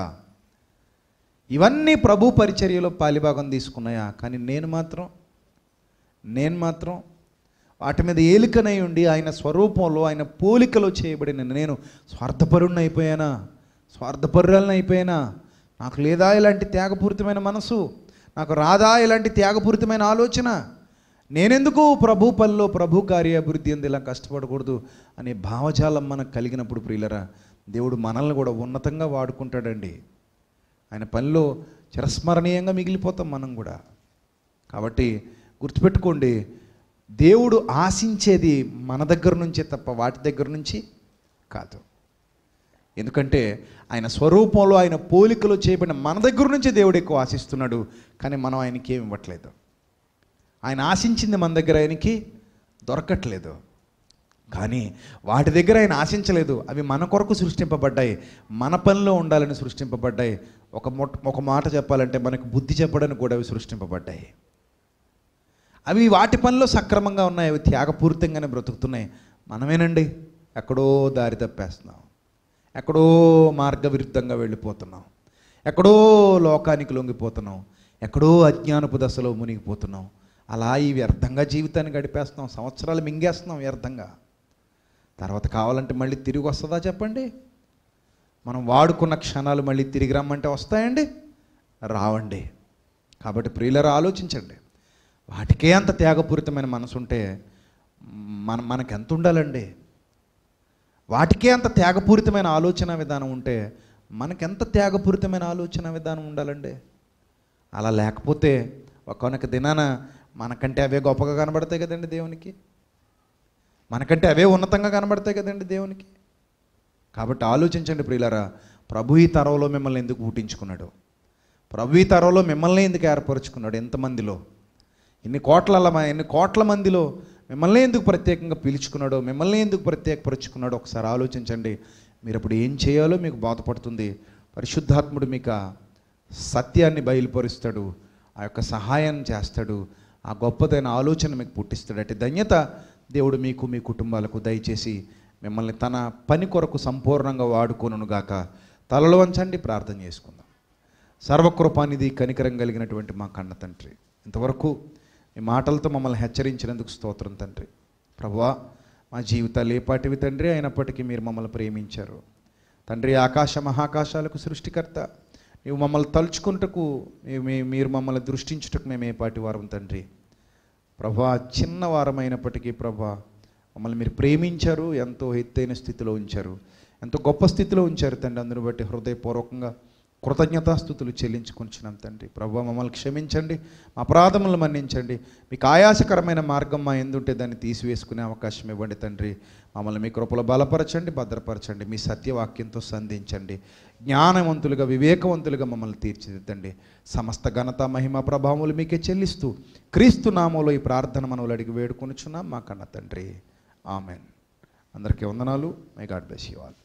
ఇవన్నీ ప్రభు పరిచర్యలో పాలిభాగం తీసుకున్నాయా కానీ నేను మాత్రం నేను మాత్రం వాటి మీద ఏలికనై ఉండి ఆయన స్వరూపంలో ఆయన పోలికలో చేయబడిన నేను స్వార్థపరుణ్ణి అయిపోయానా స్వార్థపరురాలను అయిపోయానా నాకు లేదా ఇలాంటి త్యాగపూరితమైన మనసు నాకు రాదా ఇలాంటి త్యాగపూరితమైన ఆలోచన నేనెందుకు ప్రభు పనిలో ప్రభు కార్యాభివృద్ధి అంది ఇలా కష్టపడకూడదు అనే భావజాలం మనకు కలిగినప్పుడు ప్రియులరా దేవుడు మనల్ని కూడా ఉన్నతంగా వాడుకుంటాడండి ఆయన పనిలో చిరస్మరణీయంగా మిగిలిపోతాం మనం కూడా కాబట్టి గుర్తుపెట్టుకోండి దేవుడు ఆశించేది మన దగ్గర నుంచే తప్ప వాటి దగ్గర నుంచి కాదు ఎందుకంటే ఆయన స్వరూపంలో ఆయన పోలికలో చేయబడిన మన దగ్గర నుంచి దేవుడు ఎక్కువ ఆశిస్తున్నాడు కానీ మనం ఆయనకి ఏమి ఇవ్వట్లేదు ఆయన ఆశించింది మన దగ్గర ఆయనకి దొరకట్లేదు కానీ వాటి దగ్గర ఆయన ఆశించలేదు అవి మన కొరకు సృష్టింపబడ్డాయి మన పనిలో ఉండాలని సృష్టింపబడ్డాయి ఒక మొట్ ఒక మాట చెప్పాలంటే మనకు బుద్ధి చెప్పడానికి కూడా అవి సృష్టింపబడ్డాయి అవి వాటి పనిలో సక్రమంగా ఉన్నాయి అవి త్యాగపూరితంగానే బ్రతుకుతున్నాయి మనమేనండి ఎక్కడో దారి తప్పేస్తున్నాం ఎక్కడో మార్గవిరుద్ధంగా వెళ్ళిపోతున్నాం ఎక్కడో లోకానికి లొంగిపోతున్నాం ఎక్కడో అజ్ఞానపు దశలో మునిగిపోతున్నాం అలా ఈ వ్యర్థంగా జీవితాన్ని గడిపేస్తున్నాం సంవత్సరాలు మింగేస్తున్నాం వ్యర్థంగా తర్వాత కావాలంటే మళ్ళీ తిరిగి వస్తుందా చెప్పండి మనం వాడుకున్న క్షణాలు మళ్ళీ తిరిగి రమ్మంటే వస్తాయండి రావండి కాబట్టి ప్రియులరు ఆలోచించండి వాటికే అంత త్యాగపూరితమైన మనసు ఉంటే మన మనకు ఎంత ఉండాలండి వాటికే అంత త్యాగపూరితమైన ఆలోచన విధానం ఉంటే మనకెంత త్యాగపూరితమైన ఆలోచన విధానం ఉండాలండి అలా లేకపోతే ఒకనొక దినాన మనకంటే అవే గొప్పగా కనబడతాయి కదండి దేవునికి మనకంటే అవే ఉన్నతంగా కనబడతాయి కదండి దేవునికి కాబట్టి ఆలోచించండి ప్రియులారా ప్రభు ఈ తరంలో మిమ్మల్ని ఎందుకు పుట్టించుకున్నాడు ప్రభు ఈ తరంలో మిమ్మల్ని ఎందుకు ఏర్పరచుకున్నాడు ఎంతమందిలో ఎన్ని కోట్ల ఎన్ని కోట్ల మందిలో మిమ్మల్ని ఎందుకు ప్రత్యేకంగా పిలుచుకున్నాడో మిమ్మల్ని ఎందుకు ప్రత్యేకపరుచుకున్నాడో ఒకసారి ఆలోచించండి మీరు అప్పుడు ఏం చేయాలో మీకు బాధపడుతుంది పరిశుద్ధాత్ముడు మీకు ఆ సత్యాన్ని బయలుపరుస్తాడు ఆ యొక్క సహాయం చేస్తాడు ఆ గొప్పదైన ఆలోచన మీకు పుట్టిస్తాడు అంటే ధన్యత దేవుడు మీకు మీ కుటుంబాలకు దయచేసి మిమ్మల్ని తన పని కొరకు సంపూర్ణంగా వాడుకోనుగాక గాక తలలు వంచండి ప్రార్థన చేసుకుందాం సర్వకృపానిధి కనికరం కలిగినటువంటి మా కన్న తండ్రి ఇంతవరకు మీ మాటలతో మమ్మల్ని హెచ్చరించినందుకు స్తోత్రం తండ్రి ప్రభువా మా జీవితాలు ఏపాటివి తండ్రి అయినప్పటికీ మీరు మమ్మల్ని ప్రేమించారు తండ్రి ఆకాశ మహాకాశాలకు సృష్టికర్త నీవు మమ్మల్ని తలుచుకుంటకు మీ- మీ- మీరు మమ్మల్ని దృష్టించుటకు మేము ఏపాటి వారం తండ్రి ప్రభా చిన్న వారమైనప్పటికీ ప్రభా మమ్మల్ని మీరు ప్రేమించారు ఎంతో ఎత్తైన స్థితిలో ఉంచారు ఎంతో గొప్ప స్థితిలో ఉంచారు తండ్రి అందును బట్టి హృదయపూర్వకంగా కృతజ్ఞతాస్థుతులు చెల్లించుకుంటున్నాం తండ్రి ప్రభు మమ్మల్ని క్షమించండి మా అపరాధములను మన్నించండి మీకు ఆయాసకరమైన మార్గం మా ఎందుంటే దాన్ని తీసివేసుకునే అవకాశం ఇవ్వండి తండ్రి మమ్మల్ని మీ కృపలో బలపరచండి భద్రపరచండి మీ సత్యవాక్యంతో సంధించండి జ్ఞానవంతులుగా వివేకవంతులుగా మమ్మల్ని తీర్చిదిద్దండి సమస్త ఘనత మహిమ ప్రభావములు మీకే చెల్లిస్తూ క్రీస్తు నామంలో ఈ ప్రార్థన మనవులు అడిగి వేడుకొనుచున్నాం మా కన్న తండ్రి ఆమెన్ అందరికీ వందనాలు my God bless you all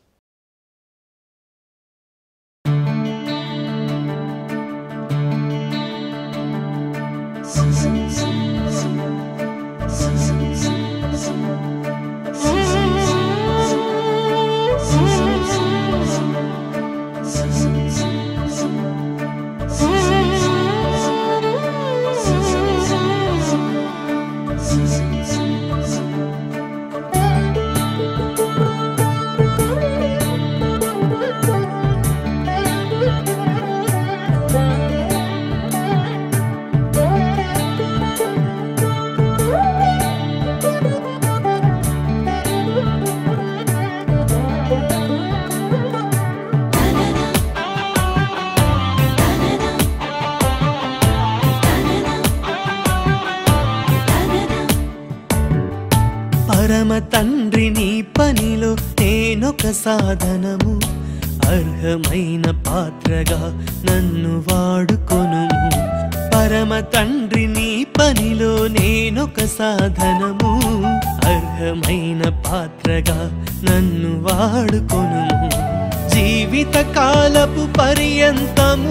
పరమ తండ్రి నీ పనిలో నేనొక సాధనము అర్హమైన పాత్రగా నన్ను వాడుకొను పరమ తండ్రి నీ పనిలో నేనొక సాధనము అర్హమైన పాత్రగా నన్ను వాడుకొను జీవిత కాలపు పర్యంతము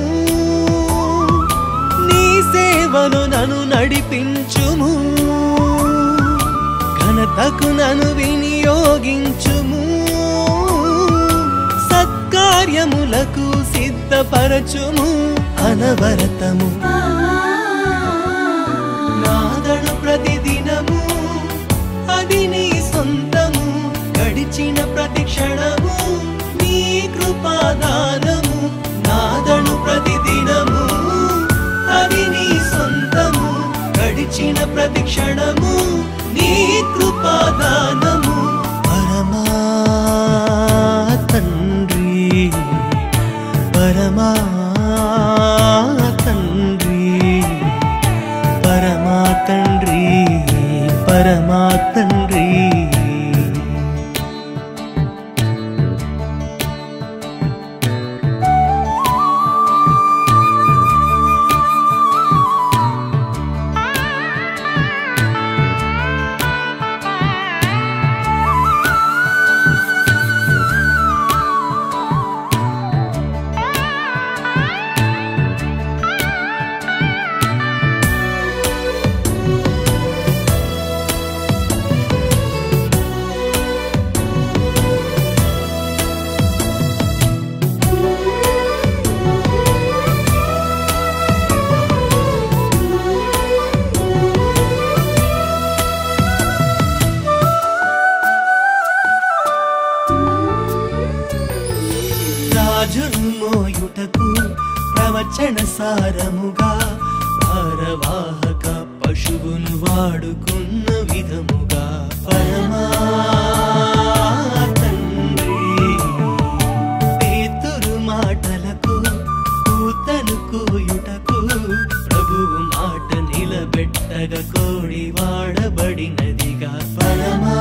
నీ సేవను నన్ను నడిపించుము ఘనతకు నన్ను వినియోగించుము సత్కార్యములకు సిద్ధపరచుము అనవరతము నాదడు ప్రతిదినము అది నీ సొంతము గడిచిన ప్రతి క్షణము నీ కృపాదానము నాదడు ప్రతిదినము అది నీ సొంతము గడిచిన ప్రతి క్షణము నీ కృపాదానము పరమా తండ్రి పరమా తండ్రి పరమా తండ్రి పరమా తండ్రి రాజును మోయుటకు ప్రవచన సారముగా భారవాహక పశువును వాడుకున్న విధముగా పరమా తండ్రి పేతురు మాటలకు కూతను కూయుటకు ప్రభువు మాట నిలబెట్టగా కోడి వాడబడినదిగా పరమా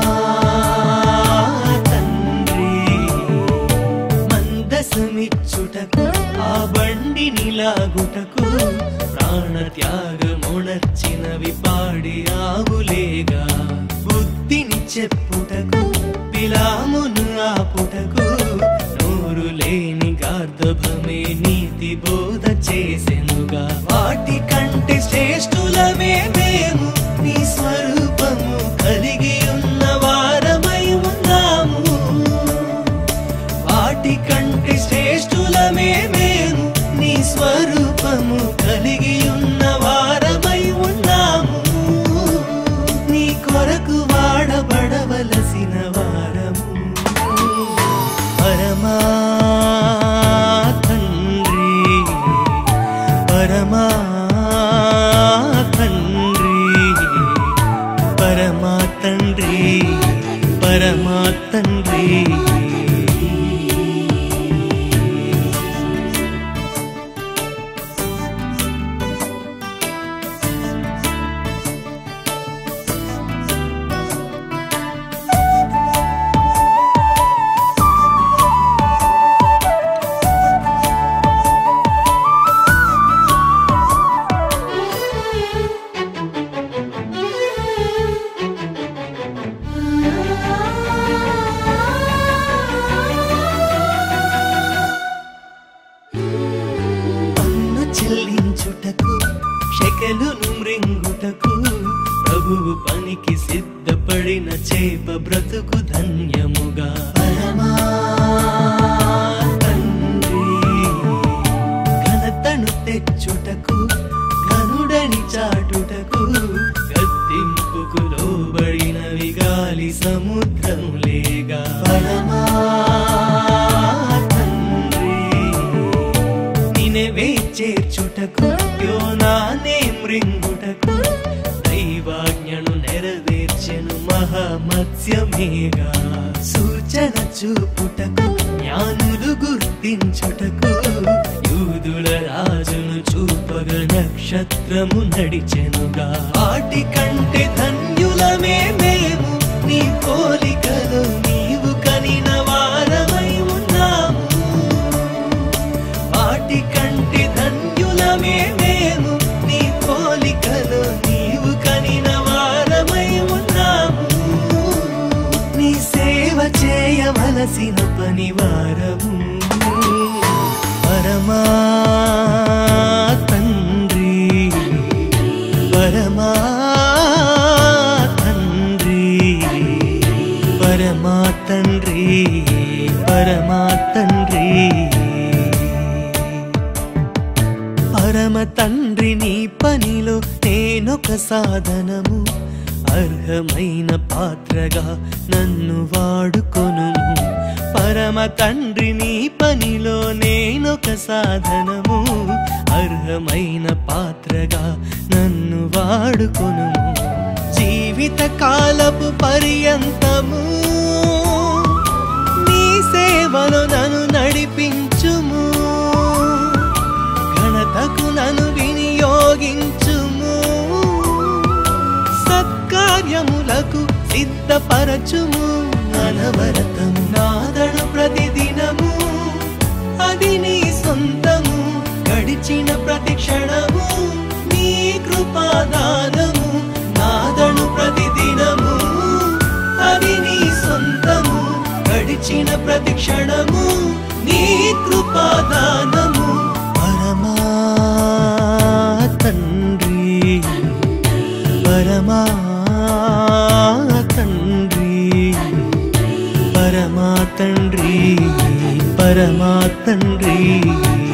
తండ్రి మందసమిచ్చుటకు ఆ బండిని లాగుటకు ప్రాణ త్యాగముణర్చినవి పాడి ఆవులేగా బుద్ధిని చెప్పుటకు పిలామును ఆపుటకు నోరు లేని గార్ధభమే నీతి బోధ చేసెనుగా వాటి కంటే శ్రేష్ఠులమే మేము నీ స్వరూపము కలిగి ఉన్న వారమై ఉన్నాము వాటి కంటే శ్రేష్ఠులమే మేము నీ స్వరూపము కలిగి ఉన్న వారమై ఉన్నాము నీ కొరకు వాడబడవలసిన వారము పరమా తండ్రి పరమా తండ్రి పరమా తండ్రి తెచ్చుటకు శకెలును మృంగుటకు ప్రభువు పనికి సిద్ధపడిన చేప బ్రతుకు ధన్యముగా పరమా తండ్రి ఘనతను తెచ్చుటకు ఘనుడని చాటుటకు గద్దింపుకు లోబడినవి గాలి సముద్రములేగా పరమా తండ్రి నినవే చేర్చుటకు యోనానే మృంగుటకు దైవాజ్ఞను నెరవేర్చెను మహామత్స్యమేగా సూచన చూపుటకు జ్ఞానులు గుర్తించుటకు యూదుల రాజును చూపగ నక్షత్రము నడిచెనుగా వాటి కంటే ధన్యులమే మేము నీ పోలికలు నీవు కనిన వారమై ఉన్నాము వాటి కంటే ధన్యులమే మేము నీ పోలికలు నీవు కనిన వారమై ఉన్నాము నీ సేవ చేయవలసిన పనివారము పరమా తండ్రి పరమా తండ్రి పరమా తండ్రి పరమా తండ్రి పరమ తండ్రి నీ పనిలో నేనొక సాధనము అర్హమైన పాత్రగా నన్ను వాడుకొను పరమ తండ్రి నీ పనిలో నేనొక సాధనము అర్హమైన పాత్రగా నన్ను వాడుకొను జీవిత కాలపు పర్యంతము నీ సేవలో నన్ను నడిపించుము ఘనతకు నన్ను వినియోగించుము సత్కార్యములకు సిద్ధపరచుము అనవరతము నాదడు ప్రతిదినము అది నీ సొంతము గడిచిన ప్రతి క్షణము నీ కృపాదానము నాదడు ప్రతిదినము అది నీ సొంతము గడిచిన ప్రతి క్షణము నీ కృపాదానము పరమా తండ్రి పరమా తండ్రి పరమా తండ్రి పరమా తండ్రి